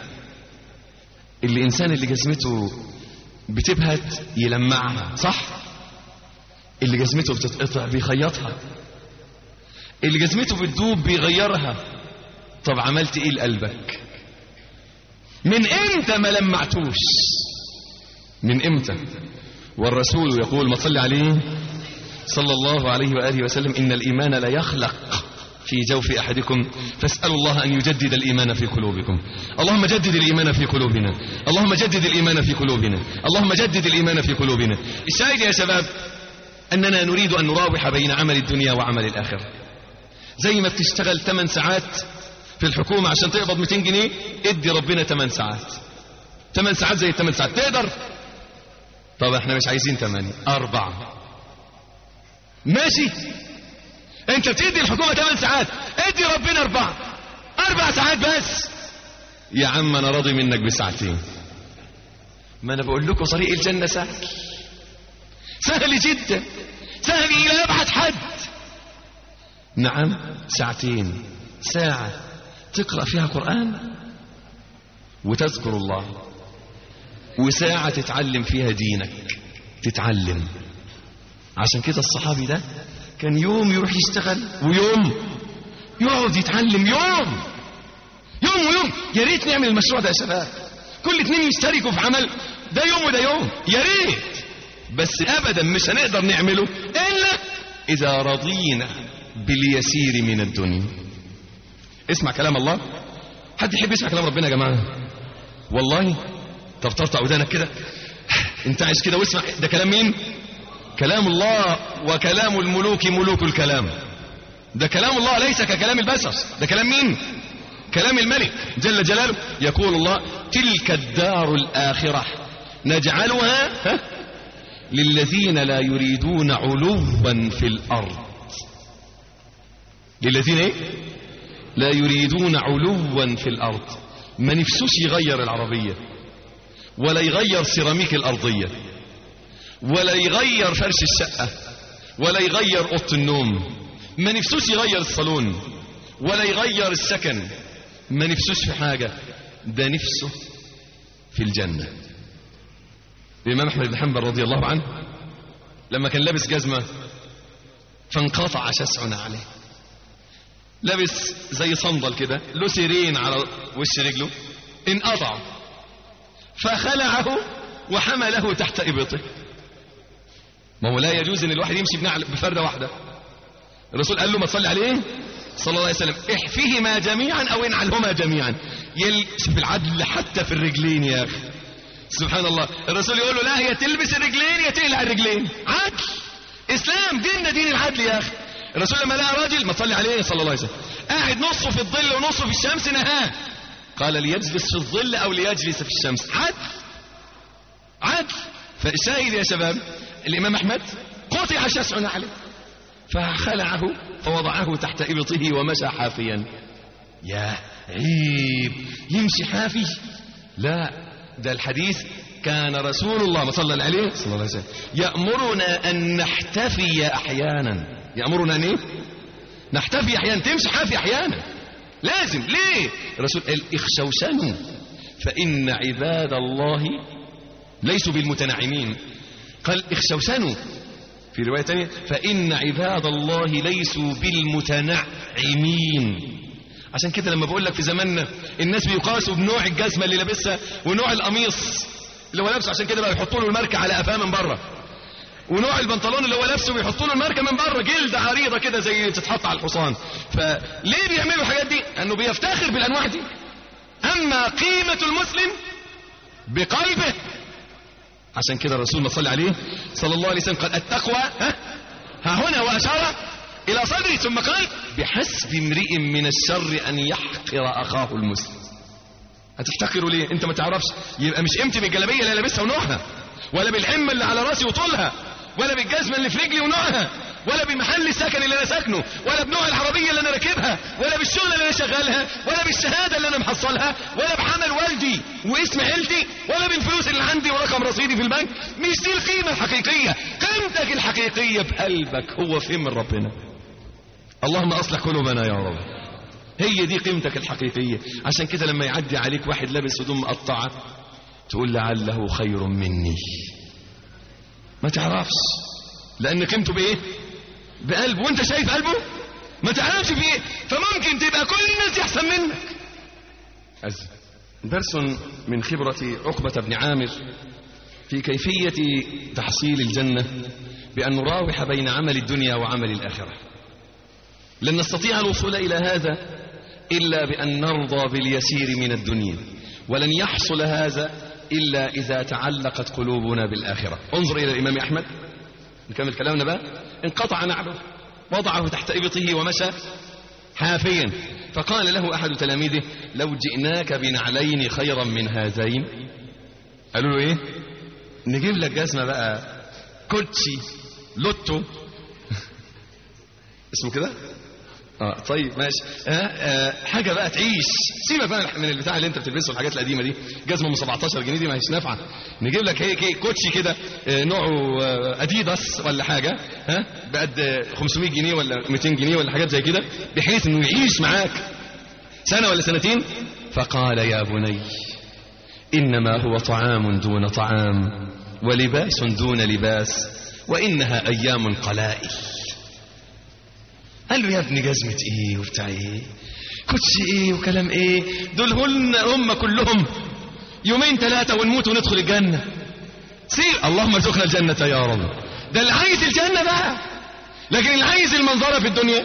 الإنسان اللي جزمته بتبهت يلمعها صح اللي جزمته بتتقطع بيخيطها اللي جزمته بتدوب بيغيرها طب عملت ايه لقلبك من امتى ما لمعتوش من امتى والرسول يقول ما تصلي عليه صلى الله عليه وآله وسلم إن الإيمان لا يخلق في جوف أحدكم فاسألوا الله أن يجدد الإيمان في قلوبكم اللهم جدد الإيمان في قلوبنا اللهم جدد الإيمان في قلوبنا اللهم جدد الإيمان في قلوبنا الشاهد يا شباب أننا نريد أن نراوح بين عمل الدنيا وعمل الآخرة زي ما بتشتغل 8 ساعات في الحكومة عشان تقبض 200 جنيه ادي ربنا 8 ساعات 8 ساعات زي 8 ساعات تقدر طب احنا مش عايزين 8 أربعة ماشي انت بتدي الحكومة 8 ساعات ادي ربنا أربعة أربع ساعات بس يا عم أنا راضي منك بساعتين ما أنا بقول لكم طريق الجنة سهل سهل جدا سهل إلى أبعد حد نعم ساعتين ساعة تقرأ فيها قرآن وتذكر الله وساعة تتعلم فيها دينك تتعلم عشان كده الصحابي ده كان يوم يروح يشتغل ويوم يقعد يتعلم يوم يوم ويوم يا ريت نعمل المشروع ده يا شباب كل اتنين يشتركوا في عمل ده يوم وده يوم يا ريت بس ابدا مش هنقدر نعمله الا اذا رضينا باليسير من الدنيا اسمع كلام الله حد يحب يسمع كلام ربنا يا جماعه والله طب طرطع ودانك كده انت عايش كده واسمع ده كلام مين كلام الله وكلام الملوك ملوك الكلام ده كلام الله ليس ككلام البشر ده كلام مين كلام الملك جل جلاله يقول الله تلك الدار الآخرة نجعلها ها للذين لا يريدون علوا في الأرض للذين ايه لا يريدون علوا في الأرض ما نفسوش يغير العربية ولا يغير سيراميك الأرضية ولا يغير فرش الشقة ولا يغير أوضة النوم ما نفسوش يغير الصالون ولا يغير السكن ما نفسوش في حاجة ده نفسه في الجنة الإمام أحمد بن حنبل رضي الله عنه لما كان لابس جزمة فانقطع شسع عليه لابس زي صندل كده له سيرين على وش رجله انقطع فخلعه وحمله تحت إبطه ما هو لا يجوز ان الواحد يمشي بنعل بفردة واحدة الرسول قال له ما تصلي عليه صلى الله عليه وسلم احفهما جميعا او انعلهما جميعا يلبس في العدل حتى في الرجلين يا اخي سبحان الله الرسول يقول له لا هي تلبس الرجلين يا تقلع الرجلين عدل اسلام ديننا دين العدل يا اخي الرسول لما لقى راجل ما تصلي عليه صلى الله عليه وسلم قاعد نصه في الظل ونصه في الشمس نهاه قال ليجلس في الظل او ليجلس في الشمس عدل عدل فالشاهد يا شباب الإمام أحمد قطع شسع نعله فخلعه فوضعه تحت إبطه ومشى حافيا يا عيب يمشي حافي لا ده الحديث كان رسول الله صلى الله عليه صلى الله عليه وسلم يأمرنا أن نحتفي أحيانا يأمرنا أن إيه؟ نحتفي أحيانا تمشي حافي أحيانا لازم ليه الرسول قال اخشوشنوا فإن عباد الله ليسوا بالمتنعمين قال اخشوشنوا في رواية تانية فإن عباد الله ليسوا بالمتنعمين عشان كده لما بقول لك في زماننا الناس بيقاسوا بنوع الجزمة اللي لابسها ونوع القميص اللي هو لابسه عشان كده بقى يحطوا له الماركة على قفاه من بره ونوع البنطلون اللي هو لابسه بيحطوا له الماركة من بره جلد عريضة كده زي تتحط على الحصان فليه بيعملوا الحاجات دي؟ انه بيفتخر بالانواع دي اما قيمة المسلم بقلبه عشان كده الرسول ما صلى عليه صلى الله عليه وسلم قال التقوى ها, ها هنا واشار الى صدري ثم قال بحسب امرئ من الشر ان يحقر اخاه المسلم هتحتقره ليه انت ما تعرفش يبقى مش قيمتي بالجلابيه اللي لابسها ونوعها ولا بالعمه اللي على راسي وطولها ولا بالجزمه اللي في رجلي ونوعها ولا بمحل السكن اللي انا ساكنه ولا بنوع العربيه اللي انا راكبها ولا بالشغله اللي انا شغالها ولا بالشهاده اللي انا محصلها ولا بحمل والدي واسم عيلتي ولا بالفلوس اللي عندي ورقم رصيدي في البنك مش دي القيمه الحقيقيه قيمتك الحقيقيه بقلبك هو فين من ربنا اللهم اصلح قلوبنا يا رب هي دي قيمتك الحقيقيه عشان كده لما يعدي عليك واحد لابس هدوم مقطعه تقول لعله خير مني ما تعرفش لان قيمته بايه بقلبه وانت شايف قلبه ما تعرفش في ايه فممكن تبقى كل الناس احسن منك أز. درس من خبرة عقبة بن عامر في كيفية تحصيل الجنة بأن نراوح بين عمل الدنيا وعمل الآخرة لن نستطيع الوصول إلى هذا إلا بأن نرضى باليسير من الدنيا ولن يحصل هذا إلا إذا تعلقت قلوبنا بالآخرة انظر إلى الإمام أحمد نكمل كلامنا بقى انقطع نعله وضعه تحت إبطه ومشى حافيا فقال له أحد تلاميذه لو جئناك بنعلين خيرا من هذين قالوا له إيه نجيب لك جزمة بقى كوتشي لوتو اسمه كده اه طيب ماشي آه آه حاجه بقى تعيش سيبك بقى من البتاع اللي انت بتلبسه الحاجات القديمه دي جزمه من 17 جنيه دي ما هيش نافعه نجيب لك هيك هيك كوتشي كده آه نوعه آه اديداس ولا حاجه ها بقد 500 جنيه ولا 200 جنيه ولا حاجات زي كده بحيث انه يعيش معاك سنه ولا سنتين فقال يا بني انما هو طعام دون طعام ولباس دون لباس وانها ايام قلائل قال له يا ابني جزمة ايه وبتاع ايه كوتشي ايه وكلام ايه دول هن هم كلهم يومين ثلاثة ونموت وندخل الجنة سير اللهم ارزقنا الجنة يا رب ده اللي عايز الجنة بقى لكن اللي عايز المنظرة في الدنيا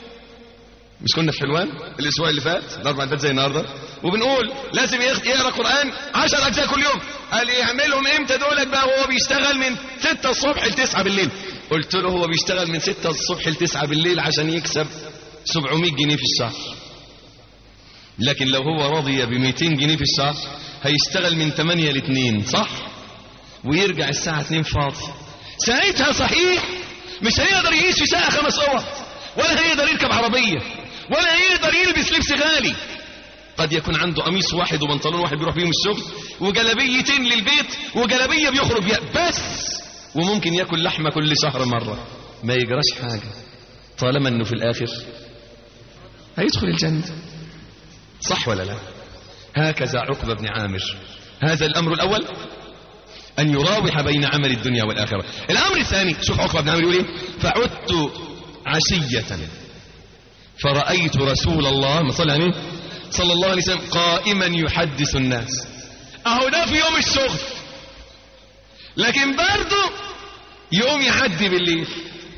مش كنا في حلوان الاسبوع اللي فات الاربع اللي فات زي النهارده وبنقول لازم يقرا قران 10 اجزاء كل يوم قال يعملهم امتى دولت بقى وهو بيشتغل من 6 الصبح ل 9 بالليل قلت له هو بيشتغل من 6 الصبح ل 9 بالليل عشان يكسب 700 جنيه في الشهر لكن لو هو رضي ب 200 جنيه في الشهر هيشتغل من 8 ل 2 صح ويرجع الساعة 2 فاضي ساعتها صحيح مش هيقدر يعيش في شقة خمس اوض ولا هيقدر يركب عربية ولا هيقدر يلبس لبس غالي قد يكون عنده قميص واحد وبنطلون واحد بيروح بيهم الشغل وجلابيتين للبيت وجلابية بيخرج بيها بس وممكن ياكل لحمة كل شهر مرة ما يجراش حاجة طالما انه في الاخر هيدخل الجنة صح ولا لا هكذا عقبة بن عامر هذا الامر الاول ان يراوح بين عمل الدنيا والاخرة الامر الثاني شوف عقبة بن عامر يقول ايه فعدت عشية فرأيت رسول الله ما صلى عليه صلى الله عليه وسلم قائما يحدث الناس اهو ده في يوم الشغل لكن برضه يوم يعدي بالليل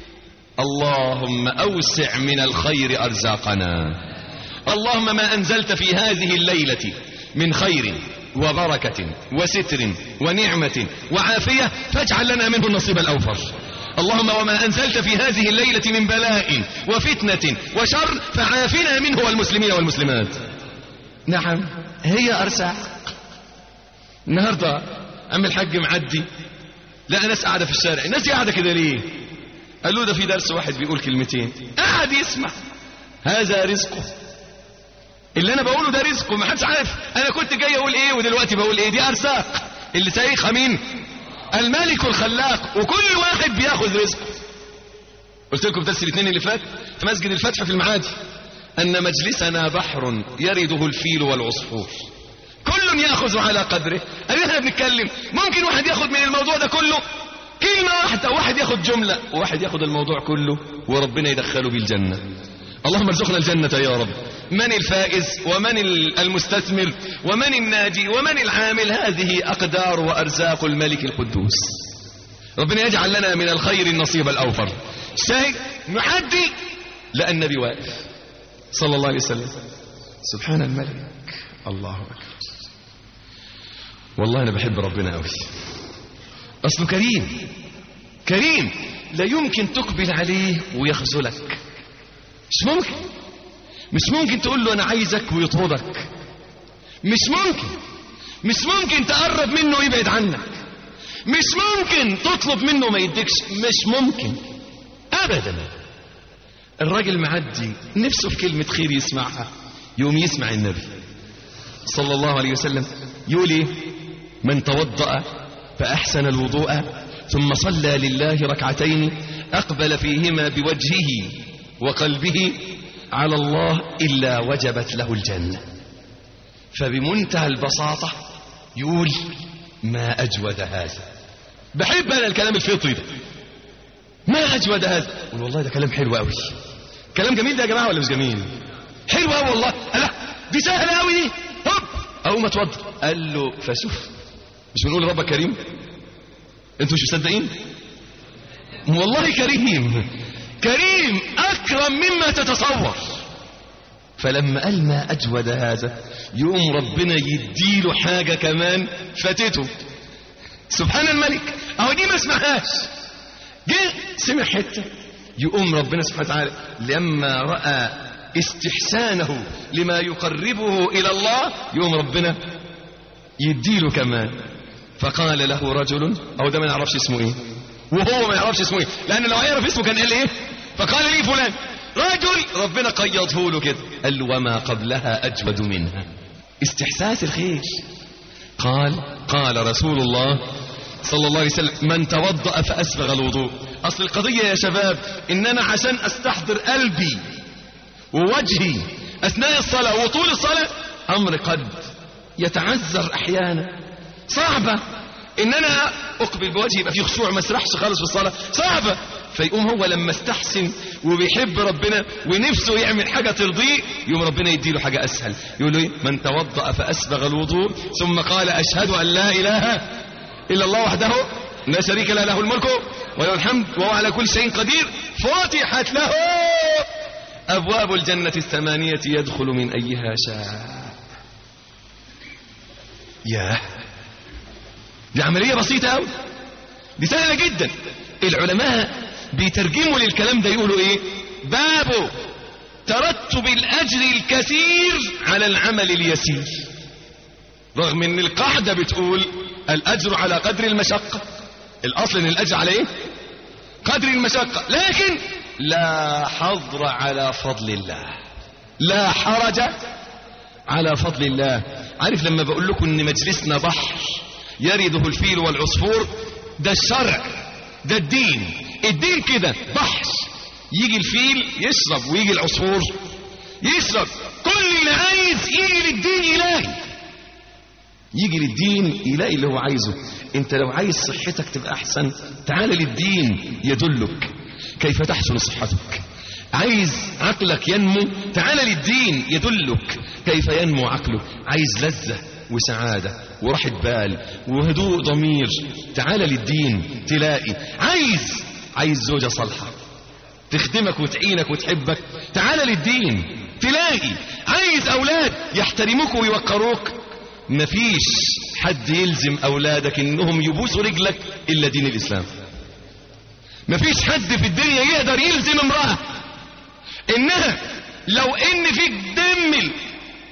اللهم اوسع من الخير ارزاقنا اللهم ما انزلت في هذه الليله من خير وبركه وستر ونعمه وعافيه فاجعل لنا منه النصيب الاوفر اللهم وما انزلت في هذه الليله من بلاء وفتنه وشر فعافنا منه والمسلمين والمسلمات نعم هي ارزاق النهارده عم الحاج معدي لقى ناس قاعدة في الشارع الناس دي قاعدة كده ليه قال له ده في درس واحد بيقول كلمتين قاعد يسمع هذا رزقه اللي انا بقوله ده رزقه ما حدش عارف انا كنت جاي اقول ايه ودلوقتي بقول ايه دي ارزاق اللي سايقها مين الملك الخلاق وكل واحد بياخذ رزقه قلت لكم درس الاثنين اللي فات في مسجد الفتح في المعادي ان مجلسنا بحر يرده الفيل والعصفور كل ياخذ على قدره أي احنا بنتكلم ممكن واحد ياخذ من الموضوع ده كله كلمة واحدة واحد ياخذ جملة وواحد ياخذ الموضوع كله وربنا يدخله بالجنة اللهم ارزقنا الجنة يا رب من الفائز ومن المستثمر ومن الناجي ومن العامل هذه أقدار وأرزاق الملك القدوس ربنا يجعل لنا من الخير النصيب الأوفر شاهد نعدي لأن النبي واقف صلى الله عليه وسلم سبحان الملك الله أكبر والله أنا بحب ربنا أوي أصله كريم كريم لا يمكن تقبل عليه ويخذلك مش ممكن مش ممكن تقول له أنا عايزك ويطردك مش ممكن مش ممكن تقرب منه ويبعد عنك مش ممكن تطلب منه ما يديكش مش ممكن أبدا الراجل معدي نفسه في كلمة خير يسمعها يوم يسمع النبي صلى الله عليه وسلم يقول ايه من توضأ فأحسن الوضوء ثم صلى لله ركعتين أقبل فيهما بوجهه وقلبه على الله إلا وجبت له الجنة فبمنتهى البساطة يقول ما أجود هذا بحب أنا الكلام الفطري ده ما أجود هذا يقول والله ده كلام حلو قوي كلام جميل ده يا جماعة ولا مش جميل حلو قوي والله لا دي سهلة قوي دي هوب أقوم أتوضى قال له فشوف مش بنقول ربك كريم انتوا مش مصدقين والله كريم كريم أكرم مما تتصور فلما قال ما أجود هذا يقوم ربنا يديله حاجة كمان فاتته سبحان الملك أهو دي ما اسمعهاش جه سمع حتة يقوم ربنا سبحانه وتعالى لما رأى استحسانه لما يقربه إلى الله يقوم ربنا يديله كمان فقال له رجل أو ده ما نعرفش اسمه إيه وهو ما يعرفش اسمه إيه لأن لو يعرف اسمه كان قال إيه فقال لي فلان رجل ربنا قيضه له كده قال له وما قبلها أجود منها استحساس الخير قال قال رسول الله صلى الله عليه وسلم من توضأ فأسبغ الوضوء أصل القضية يا شباب إن أنا عشان أستحضر قلبي ووجهي أثناء الصلاة وطول الصلاة أمر قد يتعذر أحيانا صعبة إن أنا أقبل بوجهي يبقى فيه خشوع ما اسرحش خالص في الصلاة صعبة فيقوم هو لما استحسن وبيحب ربنا ونفسه يعمل حاجة ترضيه يقوم ربنا يديله حاجة أسهل يقول له إيه؟ من توضأ فأسبغ الوضوء ثم قال أشهد أن لا إله إلا الله وحده لا شريك له له الملك وله الحمد وهو على كل شيء قدير فتحت له أبواب الجنة الثمانية يدخل من أيها شاء ياه دي عملية بسيطة أوي دي سهلة جدا العلماء بيترجموا للكلام ده يقولوا ايه باب ترتب الأجر الكثير على العمل اليسير رغم ان القاعدة بتقول الأجر على قدر المشقة الأصل ان الأجر على ايه قدر المشقة لكن لا حظر على فضل الله لا حرج على فضل الله عارف لما بقول لكم ان مجلسنا بحر يرده الفيل والعصفور ده الشرع ده الدين الدين كده بحر يجي الفيل يشرب ويجي العصفور يشرب كل اللي عايز يجي للدين يلاقي يجي للدين يلاقي اللي هو عايزه انت لو عايز صحتك تبقى احسن تعال للدين يدلك كيف تحسن صحتك عايز عقلك ينمو تعال للدين يدلك كيف ينمو عقلك عايز لذة وسعادة وراحة بال وهدوء ضمير تعال للدين تلاقي عايز عايز زوجة صالحة تخدمك وتعينك وتحبك تعال للدين تلاقي عايز أولاد يحترموك ويوقروك مفيش حد يلزم أولادك إنهم يبوسوا رجلك إلا دين الإسلام مفيش حد في الدنيا يقدر يلزم امرأة إنها لو إن فيك دم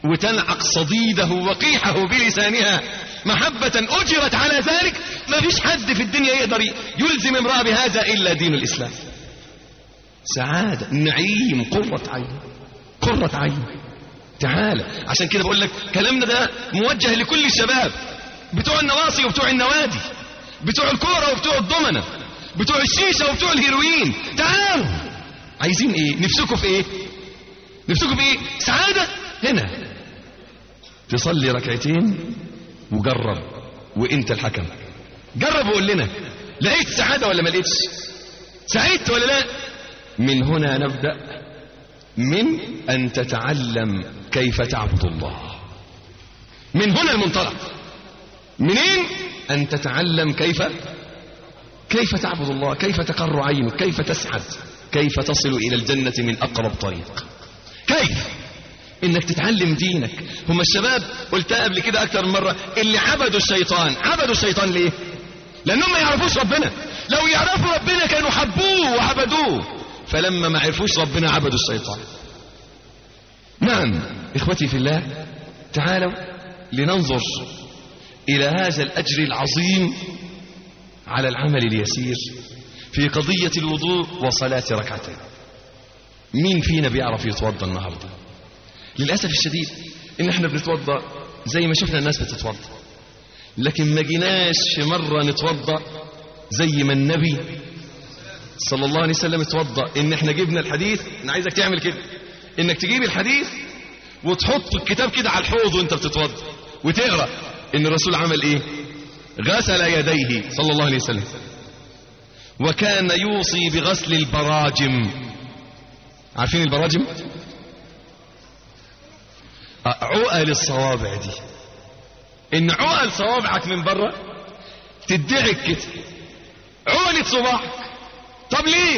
وتنعق صديده وقيحه بلسانها محبة أجرت على ذلك ما فيش حد في الدنيا يقدر يلزم امرأة بهذا إلا دين الإسلام سعادة نعيم قرة عين قرة عين تعالى عشان كده بقول لك كلامنا ده موجه لكل الشباب بتوع النواصي وبتوع النوادي بتوع الكورة وبتوع الضمنة بتوع الشيشة وبتوع الهيروين تعالوا عايزين ايه نفسكم في ايه نفسكم في ايه سعادة هنا تصلي ركعتين وجرب وانت الحكم جرب وقول لنا لقيت سعادة ولا ما لقيتش سعيدت ولا لا من هنا نبدأ من أن تتعلم كيف تعبد الله من هنا المنطلق منين أن تتعلم كيف كيف تعبد الله كيف تقر عينك كيف تسعد كيف تصل إلى الجنة من أقرب طريق كيف انك تتعلم دينك هم الشباب قلتها قبل كده اكتر من مرة اللي عبدوا الشيطان عبدوا الشيطان ليه لانهم ما يعرفوش ربنا لو يعرفوا ربنا كانوا حبوه وعبدوه فلما ما عرفوش ربنا عبدوا الشيطان نعم اخوتي في الله تعالوا لننظر الى هذا الاجر العظيم على العمل اليسير في قضية الوضوء وصلاة ركعتين مين فينا بيعرف يتوضى النهاردة للأسف الشديد ان احنا بنتوضى زي ما شفنا الناس بتتوضى لكن ما جيناش في مرة نتوضى زي ما النبي صلى الله عليه وسلم اتوضى ان احنا جبنا الحديث انا عايزك تعمل كده انك تجيب الحديث وتحط الكتاب كده على الحوض وانت بتتوضى وتقرا ان الرسول عمل ايه غسل يديه صلى الله عليه وسلم وكان يوصي بغسل البراجم عارفين البراجم عقل الصوابع دي ان عقل صوابعك من بره تدعك كده عقلة صباعك طب ليه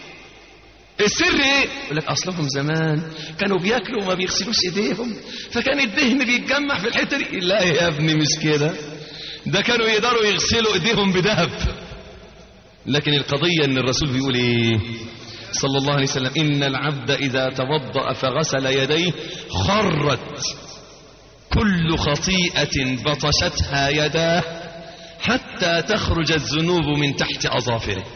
السر ايه يقول لك اصلهم زمان كانوا بياكلوا وما بيغسلوش ايديهم فكان الدهن بيتجمع في الحته دي لا يا ابني مش كده ده كانوا يقدروا يغسلوا ايديهم بذهب لكن القضيه ان الرسول بيقول ايه صلى الله عليه وسلم ان العبد اذا توضا فغسل يديه خرت كل خطيئه بطشتها يداه حتى تخرج الذنوب من تحت اظافره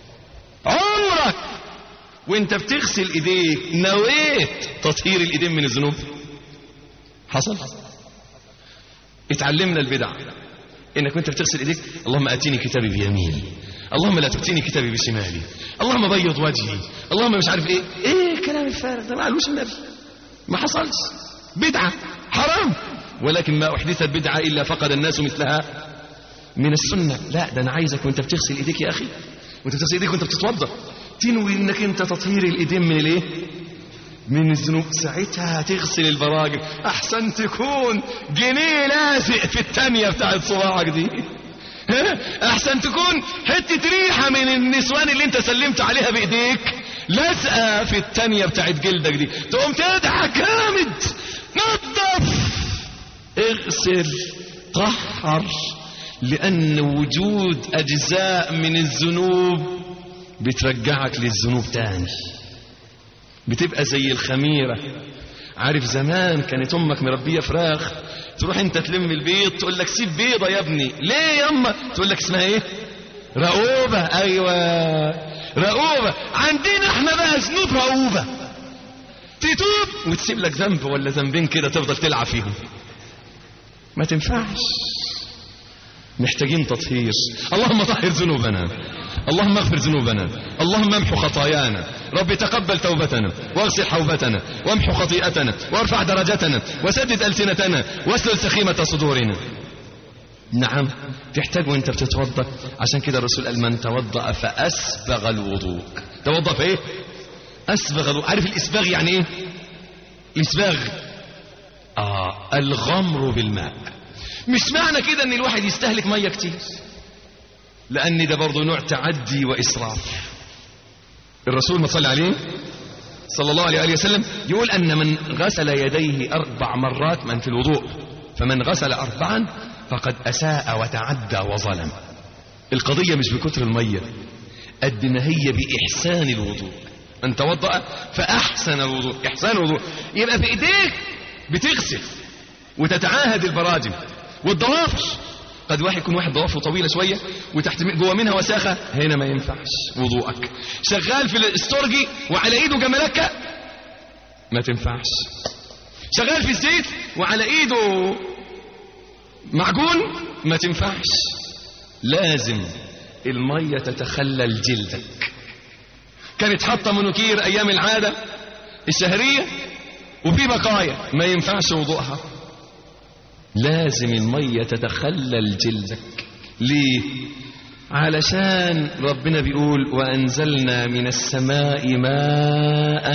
عمرك وانت بتغسل ايديك نويت تطهير الايدين من الذنوب حصل اتعلمنا البدع انك وانت بتغسل ايديك اللهم اتيني كتابي بيميني اللهم لا تؤتيني كتابي بشمالي اللهم بيض وجهي اللهم مش عارف ايه ايه الكلام الفارغ ده ما قالوش النبي ما حصلش بدعه حرام ولكن ما احدثت بدعه الا فقد الناس مثلها من السنه لا ده انا عايزك وانت بتغسل ايديك يا اخي وانت بتغسل ايديك وانت بتتوضا تنوي انك انت تطهير الايدين من الايه من الذنوب ساعتها هتغسل البراجم احسن تكون جنيه لازق في التانية بتاعت صباعك دي احسن تكون حتة ريحة من النسوان اللي انت سلمت عليها بايديك لازقة في التانية بتاعت جلدك دي تقوم تضحك جامد نظف اغسل طهر لان وجود اجزاء من الذنوب بترجعك للذنوب تاني بتبقى زي الخميرة عارف زمان كانت امك مربية فراخ تروح انت تلم البيض تقول لك سيب بيضة يا ابني ليه يا اما تقول لك اسمها ايه رقوبة ايوه رقوبة عندنا احنا بقى ذنوب رقوبة تتوب وتسيب لك ذنب ولا ذنبين كده تفضل تلعب فيهم ما تنفعش محتاجين تطهير اللهم طهر ذنوبنا اللهم اغفر ذنوبنا اللهم امحو خطايانا رب تقبل توبتنا واغسل حوبتنا وامحو خطيئتنا وارفع درجتنا وسدد ألسنتنا واسلل سخيمة صدورنا نعم تحتاج وانت بتتوضا عشان كده الرسول قال من توضا فاسبغ الوضوء توضا في ايه اسبغ الوضوء عارف الاسباغ يعني ايه الاسباغ اه الغمر بالماء مش معنى كده ان الواحد يستهلك ميه كتير لان ده برضه نوع تعدي واسراف الرسول ما صلى عليه صلى الله عليه وسلم يقول ان من غسل يديه اربع مرات من في الوضوء فمن غسل اربعا فقد اساء وتعدى وظلم القضيه مش بكتر الميه قد ما هي باحسان الوضوء من توضا فاحسن الوضوء احسان الوضوء يبقى في ايديك بتغسل وتتعاهد البراجم والضوافر قد واحد يكون واحد ضوافره طويله شويه وتحت جوه منها وساخه هنا ما ينفعش وضوءك شغال في الاستورجي وعلى ايده جملكه ما تنفعش شغال في الزيت وعلى ايده معجون ما تنفعش لازم الميه تتخلل جلدك كانت حاطه منوكير ايام العاده الشهريه وفي بقايا ما ينفعش وضوءها لازم المية تتخلل جلدك ليه علشان ربنا بيقول وأنزلنا من السماء ماء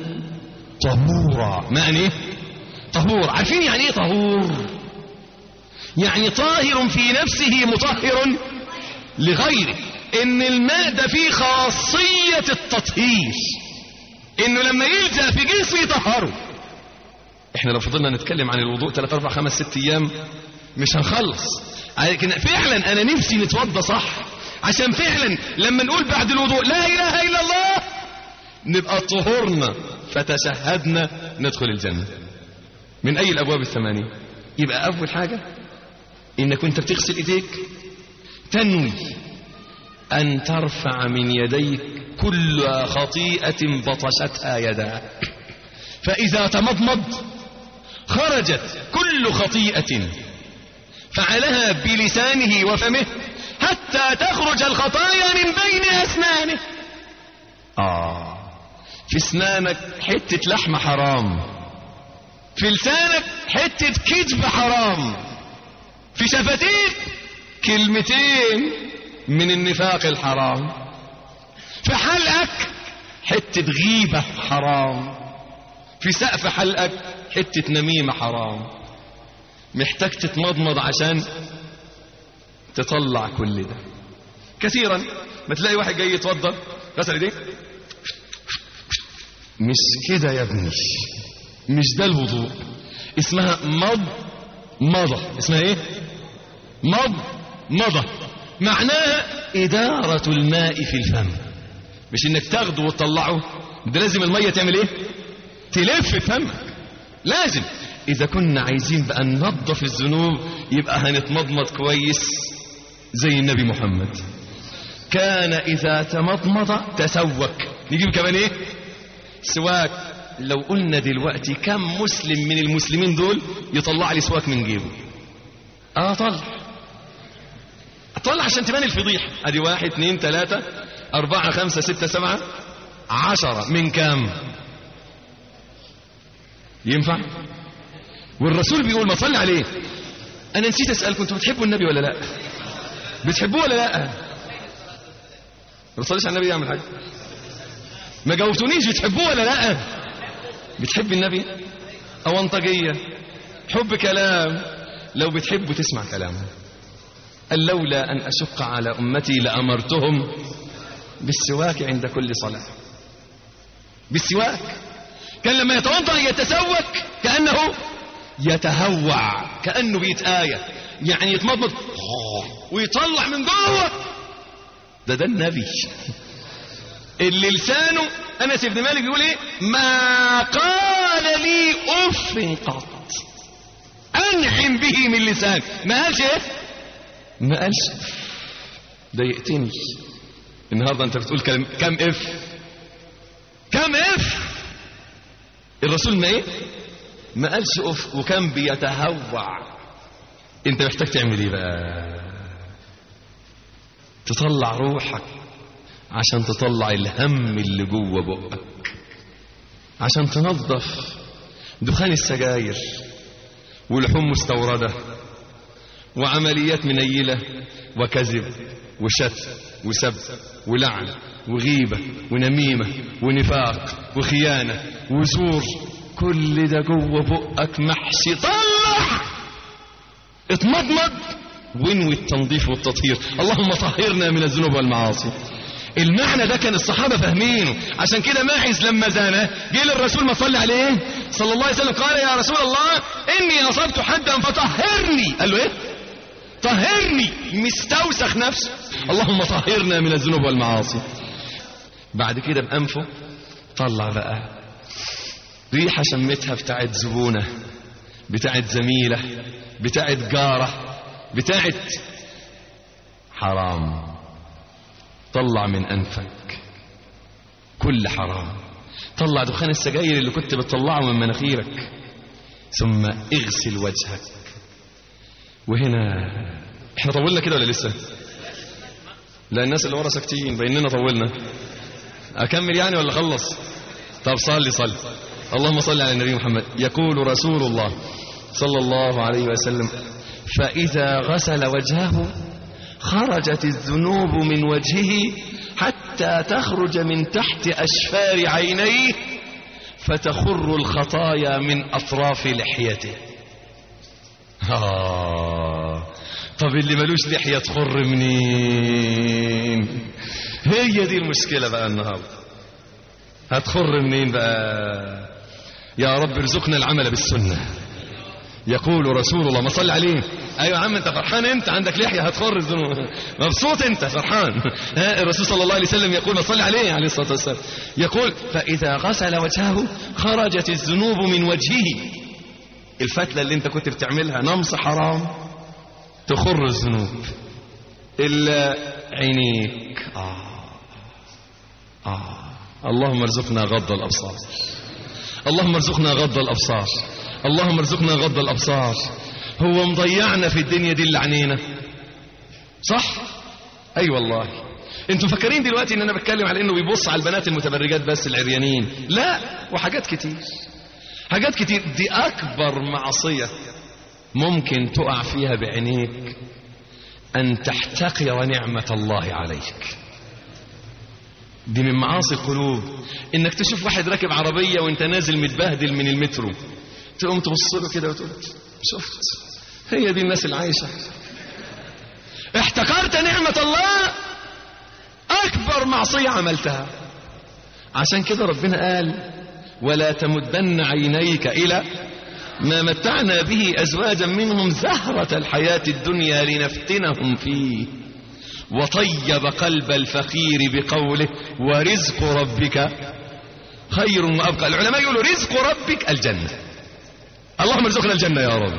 طهورا ماء ايه طهور عارفين يعني ايه طهور يعني طاهر في نفسه مطهر لغيره ان الماء ده فيه خاصية التطهير انه لما يلزق في جسمه يطهره احنا لو فضلنا نتكلم عن الوضوء 3 4 5 6 ايام مش هنخلص لكن فعلا انا نفسي نتوضى صح عشان فعلا لما نقول بعد الوضوء لا اله الا الله نبقى طهرنا فتشهدنا ندخل الجنه من اي الابواب الثمانيه يبقى اول حاجه انك وانت بتغسل ايديك تنوي ان ترفع من يديك كل خطيئه بطشتها يداك فاذا تمضمض خرجت كل خطيئة فعلها بلسانه وفمه حتى تخرج الخطايا من بين أسنانه آه في اسنانك حتة لحمة حرام في لسانك حتة كذب حرام في شفتيك كلمتين من النفاق الحرام في حلقك حتة غيبة حرام في سقف حلقك حتة نميمة حرام محتاج تتمضمض عشان تطلع كل ده كثيرا ما تلاقي واحد جاي يتوضا غسل ايديه مش كده يا ابني مش ده الوضوء اسمها مض مضى اسمها ايه مض مضى معناها إدارة الماء في الفم مش انك تاخده وتطلعه ده لازم المية تعمل ايه تلف في فمك لازم إذا كنا عايزين بقى ننظف الذنوب يبقى هنتمضمض كويس زي النبي محمد كان إذا تمضمض تسوك نجيب كمان إيه سواك لو قلنا دلوقتي كم مسلم من المسلمين دول يطلع لي سواك من جيبه اه طلع طلع عشان تبان الفضيحة ادي واحد اتنين تلاتة اربعة خمسة ستة سبعة عشرة من كام ينفع والرسول بيقول ما صلي عليه انا نسيت اسالكم انتوا بتحبوا النبي ولا لا بتحبوه ولا لا ما تصليش على النبي يعمل حاجه ما جاوبتونيش بتحبوه ولا لا بتحب النبي اونطجيه حب كلام لو بتحبوا تسمع كلامه قال لولا ان اشق على امتي لامرتهم بالسواك عند كل صلاه بالسواك كان لما يتوضا يتسوك كانه يتهوع كانه بيتآية يعني يتمضمض ويطلع من جوه ده ده النبي اللي لسانه انس بن مالك بيقول ايه ما قال لي اف قط انعم به من لسان ما قالش ايه ما قالش ضايقتني النهارده انت بتقول كلام كم اف كم اف الرسول ما ايه ما قالش اف وكان بيتهوع انت محتاج تعمل ايه بقى تطلع روحك عشان تطلع الهم اللي جوه بقك عشان تنظف دخان السجاير ولحوم مستوردة وعمليات منيلة وكذب وشتم وسب ولعن وغيبة ونميمة ونفاق وخيانة وزور كل ده جوه بقك محشي طلع اتمضمض وانوي التنظيف والتطهير اللهم طهرنا من الذنوب والمعاصي المعنى ده كان الصحابة فاهمينه عشان كده ماعز لما زانه جه للرسول ما صلى عليه صلى الله عليه وسلم قال يا رسول الله إني أصبت حدا فطهرني قال له إيه طهرني مستوسخ نفسه اللهم طهرنا من الذنوب والمعاصي بعد كده بأنفه طلع بقى ريحة شمتها بتاعت زبونة بتاعت زميلة بتاعت جارة بتاعت حرام طلع من أنفك كل حرام طلع دخان السجاير اللي كنت بتطلعه من مناخيرك ثم اغسل وجهك وهنا احنا طولنا كده ولا لسه لا الناس اللي ورا ساكتين بيننا طولنا اكمل يعني ولا خلص طب صلي صلي اللهم صل على النبي محمد يقول رسول الله صلى الله عليه وسلم فإذا غسل وجهه خرجت الذنوب من وجهه حتى تخرج من تحت أشفار عينيه فتخر الخطايا من أطراف لحيته آه طب اللي ملوش لحية تخر منين هي دي المشكلة بقى النهاردة هتخر منين بقى يا رب ارزقنا العمل بالسنة يقول رسول الله ما صلي عليه ايوه يا عم انت فرحان انت عندك لحيه هتخر الذنوب مبسوط انت فرحان ها الرسول صلى الله عليه وسلم يقول ما صلي عليه عليه الصلاه والسلام يقول فاذا غسل وجهه خرجت الذنوب من وجهه الفتله اللي انت كنت بتعملها نمص حرام تخر الذنوب الا عينيك آه. آه. اللهم ارزقنا غض الابصار اللهم ارزقنا غض الابصار اللهم ارزقنا غض الابصار هو مضيعنا في الدنيا دي اللي عنينا صح اي أيوة والله انتوا فاكرين دلوقتي ان انا بتكلم على انه بيبص على البنات المتبرجات بس العريانين لا وحاجات كتير حاجات كتير دي اكبر معصيه ممكن تقع فيها بعينيك ان تحتقر نعمه الله عليك دي من معاصي القلوب انك تشوف واحد راكب عربيه وانت نازل متبهدل من المترو تقوم تبص له كده وتقول شفت هي دي الناس اللي عايشه احتقرت نعمه الله اكبر معصيه عملتها عشان كده ربنا قال ولا تمدن عينيك الى ما متعنا به ازواجا منهم زهره الحياه الدنيا لنفتنهم فيه وطيب قلب الفقير بقوله ورزق ربك خير وابقى العلماء يقولوا رزق ربك الجنه اللهم ارزقنا الجنه يا رب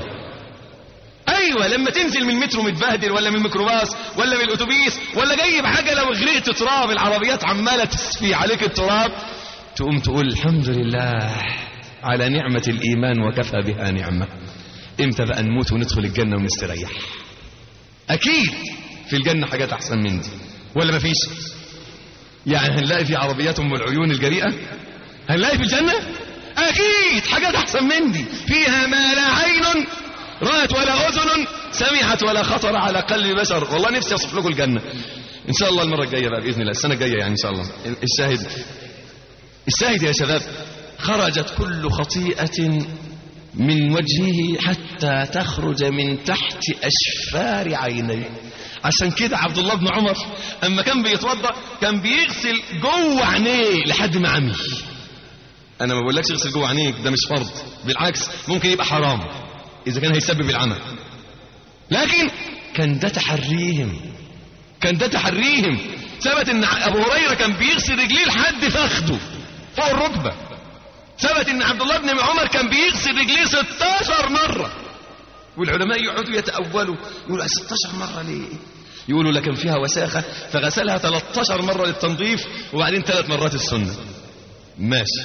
ايوه لما تنزل من المترو متبهدل ولا من الميكروباص ولا من الاتوبيس ولا جايب عجله وغرقت تراب العربيات عماله تسفي عليك التراب تقوم تقول الحمد لله على نعمه الايمان وكفى بها نعمه امتى بقى نموت وندخل الجنه ونستريح اكيد في الجنة حاجات أحسن من دي ولا مفيش يعني هنلاقي في عربيات أم العيون الجريئة هنلاقي في الجنة أكيد حاجات أحسن من دي فيها ما لا عين رأت ولا أذن سمعت ولا خطر على قلب بشر والله نفسي أصف لكم الجنة إن شاء الله المرة الجاية بقى بإذن الله السنة الجاية يعني إن شاء الله الشاهد الشاهد يا شباب خرجت كل خطيئة من وجهه حتى تخرج من تحت أشفار عينيه عشان كده عبد الله بن عمر اما كان بيتوضا كان بيغسل جوه عينيه لحد ما عمي انا ما بقولكش اغسل جوه عينيك ده مش فرض بالعكس ممكن يبقى حرام اذا كان هيسبب العمى لكن كان ده تحريهم كان ده تحريهم ثبت ان ابو هريره كان بيغسل رجليه لحد فخده فوق الركبه ثبت ان عبد الله بن عمر كان بيغسل رجليه 16 مره والعلماء يقعدوا يتأولوا يقولوا 16 مرة ليه يقولوا لكن فيها وساخة فغسلها 13 مرة للتنظيف وبعدين ثلاث مرات السنة ماشي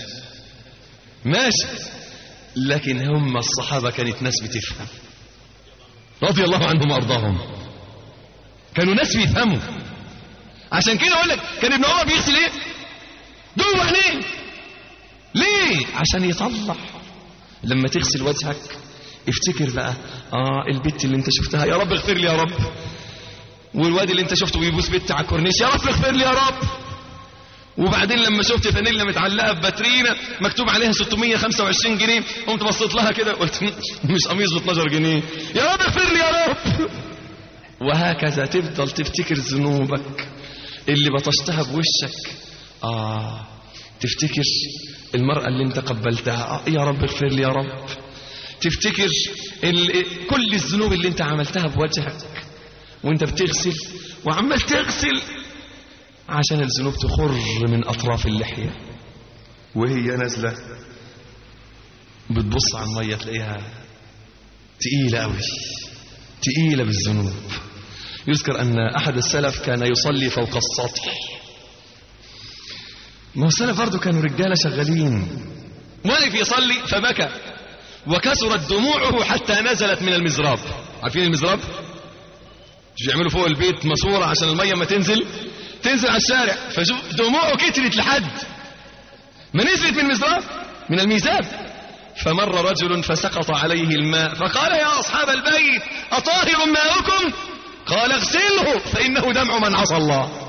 ماشي لكن هم الصحابة كانت ناس بتفهم رضي الله عنهم وارضاهم كانوا ناس بيفهموا عشان كده اقول لك كان ابن عمر بيغسل ايه جوه عينيه ليه عشان يطلع لما تغسل وجهك افتكر بقى اه البت اللي انت شفتها يا رب اغفر لي يا رب والواد اللي انت شفته بيبوس بنت على الكورنيش يا رب اغفر لي يا رب وبعدين لما شفت فانيلا متعلقه بباترينا مكتوب عليها 625 جنيه قمت بصيت لها كده قلت مش قميص ب 12 جنيه يا رب اغفر لي يا رب وهكذا تفضل تفتكر ذنوبك اللي بطشتها بوشك اه تفتكر المرأة اللي انت قبلتها آه يا رب اغفر لي يا رب تفتكر ال... كل الذنوب اللي انت عملتها بوجهك وانت بتغسل وعمال تغسل عشان الذنوب تخر من اطراف اللحيه وهي نازله بتبص على الميه تلاقيها تقيلة قوي تقيلة بالذنوب يذكر أن أحد السلف كان يصلي فوق السطح ما هو السلف برضه كانوا رجالة شغالين وقف يصلي فبكى وكسرت دموعه حتى نزلت من المزراب عارفين المزراب مش يعملوا فوق البيت ماسوره عشان الميه ما تنزل تنزل على الشارع فشوف دموعه كترت لحد ما نزلت من المزراب من الميزاب فمر رجل فسقط عليه الماء فقال يا أصحاب البيت أطاهر ماؤكم قال اغسله فإنه دمع من عصى الله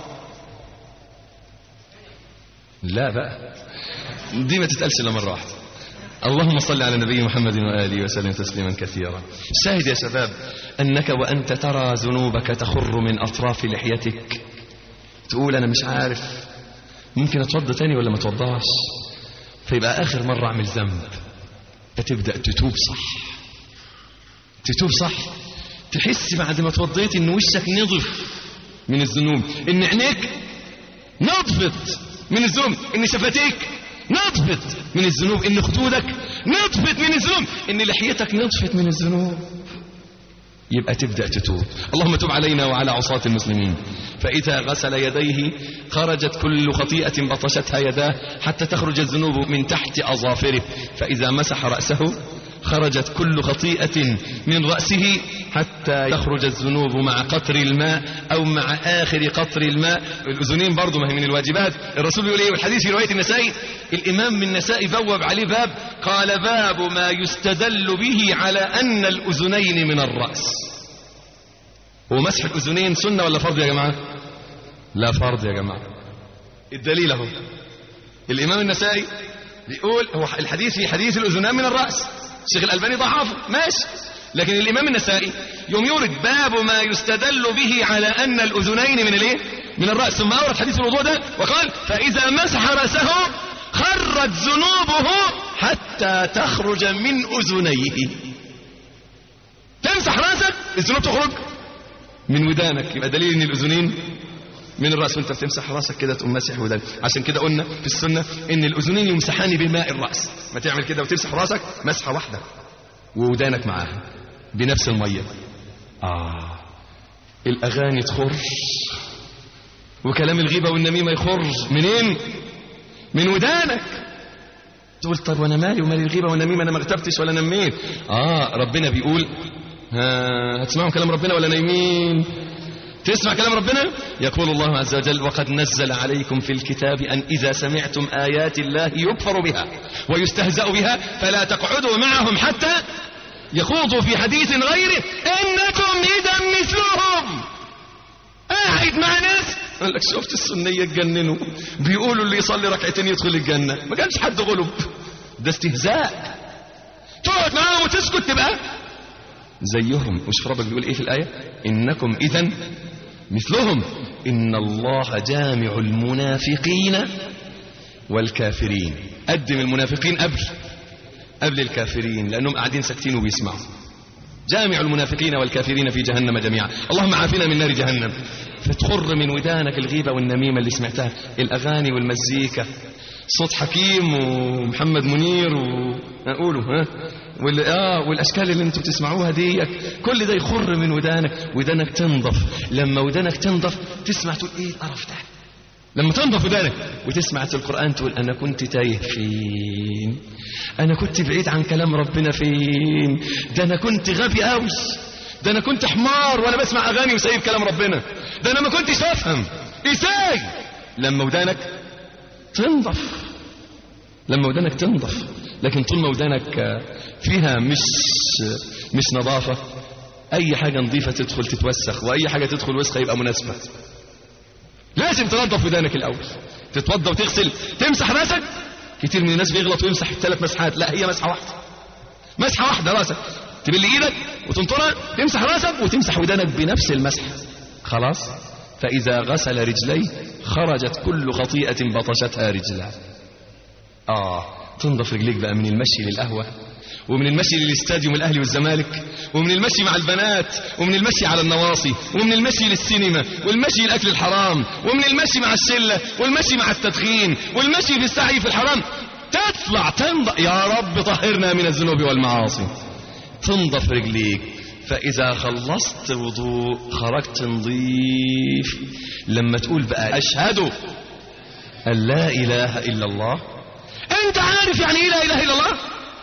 لا بقى دي ما تتقالش الا مره واحده اللهم صل على نبي محمد وآله وسلم تسليما كثيرا شاهد يا شباب أنك وأنت ترى ذنوبك تخر من أطراف لحيتك تقول أنا مش عارف ممكن أتوضى تاني ولا ما أتوضاش فيبقى آخر مرة أعمل ذنب فتبدأ تتوب صح تتوب صح تحس بعد ما توضيت ان وشك نضف من الذنوب ان عينيك نضفت من الذنوب ان شفتيك نطفت من الذنوب ان خدودك نطفت من الذنوب ان لحيتك نطفت من الذنوب يبقى تبدأ تتوب اللهم تب علينا وعلى عصاة المسلمين فإذا غسل يديه خرجت كل خطيئة بطشتها يداه حتى تخرج الذنوب من تحت أظافره فإذا مسح رأسه خرجت كل خطيئة من رأسه حتى يخرج الذنوب مع قطر الماء أو مع آخر قطر الماء الأذنين برضو ما هي من الواجبات الرسول يقول إيه والحديث في رواية النسائي الإمام من النسائي بوب عليه باب قال باب ما يستدل به على أن الأذنين من الرأس هو مسح الأذنين سنة ولا فرض يا جماعة لا فرض يا جماعة الدليل اهو الإمام النسائي بيقول هو الحديث في حديث الأذنان من الرأس الشيخ الألباني ضعفه ماشي لكن الإمام النسائي يوم يورد باب ما يستدل به على أن الأذنين من الايه من الرأس ثم أورد حديث الوضوء ده وقال فإذا مسح رأسه خرت ذنوبه حتى تخرج من أذنيه تمسح رأسك الذنوب تخرج من ودانك يبقى دليل ان الأذنين من الرأس وانت بتمسح راسك كده تقوم ماسح ودانك عشان كده قلنا في السنة ان الأذنين يمسحان بماء الرأس ما تعمل كده وتمسح راسك مسحة واحدة وودانك معاها بنفس المية آه الأغاني تخرج وكلام الغيبة والنميمة يخرج منين من ودانك تقول طب وانا مالي ومالي الغيبة والنميمة انا ما اغتبتش ولا نميت اه ربنا بيقول ها هتسمعوا كلام ربنا ولا نايمين تسمع كلام ربنا يقول الله عز وجل وقد نزل عليكم في الكتاب أن إذا سمعتم آيات الله يكفر بها ويستهزأ بها فلا تقعدوا معهم حتى يخوضوا في حديث غيره إنكم إذا مثلهم قاعد مع ناس قال لك شفت السنية اتجننوا بيقولوا اللي يصلي ركعتين يدخل الجنة ما كانش حد غلب ده استهزاء تقعد معاهم وتسكت تبقى زيهم مش ربك بيقول ايه في الآية إنكم إذا مثلهم إن الله جامع المنافقين والكافرين قدم المنافقين قبل قبل الكافرين لأنهم قاعدين ساكتين وبيسمعوا جامع المنافقين والكافرين في جهنم جميعا اللهم عافنا من نار جهنم فتخر من ودانك الغيبة والنميمة اللي سمعتها الأغاني والمزيكا صوت حكيم ومحمد منير وأقوله ها وال... آه والأشكال اللي انتم بتسمعوها دي كل ده يخر من ودانك ودانك تنضف لما ودانك تنضف تسمع تقول ايه القرف ده لما تنضف ودانك وتسمع القرآن تقول أنا كنت تايه فين أنا كنت بعيد عن كلام ربنا فين ده أنا كنت غبي قوي ده أنا كنت حمار وأنا بسمع أغاني وسايب كلام ربنا ده أنا ما كنتش أفهم إزاي لما ودانك تنضف لما ودانك تنضف لكن طول ما ودانك فيها مش مش نظافة أي حاجة نظيفة تدخل تتوسخ وأي حاجة تدخل وسخة يبقى مناسبة لازم تنظف ودانك الأول تتوضى وتغسل تمسح راسك كتير من الناس بيغلط ويمسح ثلاث مسحات لا هي مسحة واحدة مسحة واحدة راسك تبل ايدك وتنطرها تمسح راسك وتمسح ودانك بنفس المسح خلاص فإذا غسل رجليه خرجت كل خطيئة بطشتها رجلاه آه تنضف رجليك بقى من المشي للقهوة ومن المشي للاستاديوم الأهلي والزمالك ومن المشي مع البنات ومن المشي على النواصي ومن المشي للسينما والمشي لأكل الحرام ومن المشي مع الشلة والمشي مع التدخين والمشي في السعي في الحرام تطلع تنضف يا رب طهرنا من الذنوب والمعاصي تنضف رجليك فإذا خلصت وضوء خرجت نظيف لما تقول بقى أشهد أن لا إله إلا الله أنت عارف يعني إيه لا إله إلا الله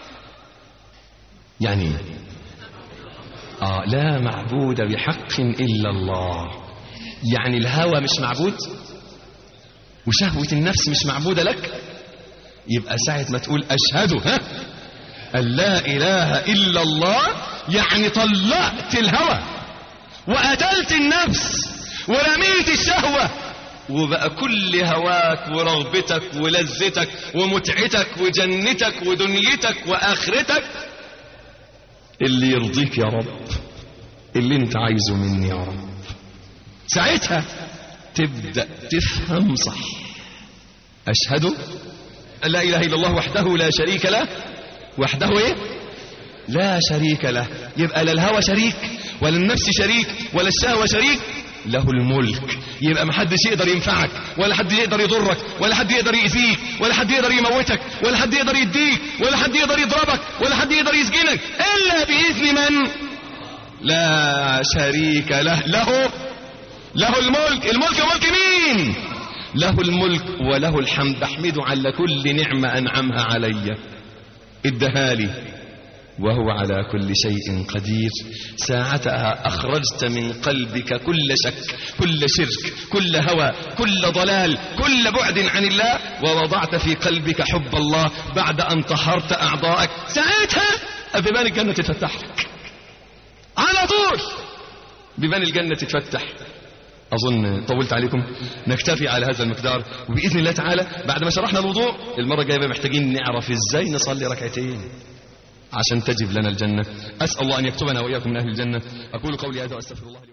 يعني إيه؟ آه لا معبود بحق إلا الله يعني الهوى مش معبود وشهوة النفس مش معبودة لك يبقى ساعة ما تقول أشهد ها أن لا إله إلا الله يعني طلقت الهوى وقتلت النفس ورميت الشهوة وبقى كل هواك ورغبتك ولذتك ومتعتك وجنتك ودنيتك وآخرتك اللي يرضيك يا رب اللي انت عايزه مني يا رب ساعتها تبدأ تفهم صح أشهد أن لا إله إلا الله وحده لا شريك له وحده إيه لا شريك له يبقى لا الهوى شريك ولا النفس شريك ولا الشهوة شريك له الملك يبقى ما حدش يقدر ينفعك ولا حد يقدر يضرك ولا حد يقدر يأذيك ولا حد يقدر يموتك ولا حد يقدر يديك ولا حد يقدر يضربك ولا حد يقدر يسجنك إلا بإذن من لا شريك له له له الملك الملك ملك مين له الملك وله الحمد احمده على كل نعمة أنعمها علي ادهالي وهو على كل شيء قدير ساعتها أخرجت من قلبك كل شك كل شرك كل هوى كل ضلال كل بعد عن الله ووضعت في قلبك حب الله بعد أن طهرت أعضائك ساعتها بيبان الجنة تتفتح لك على طول بيبان الجنة تتفتح أظن طولت عليكم نكتفي على هذا المقدار وبإذن الله تعالى بعد ما شرحنا الوضوء المرة الجاية محتاجين نعرف إزاي نصلي ركعتين عشان تجب لنا الجنة أسأل الله أن يكتبنا وإياكم من أهل الجنة أقول قولي هذا وأستغفر الله لي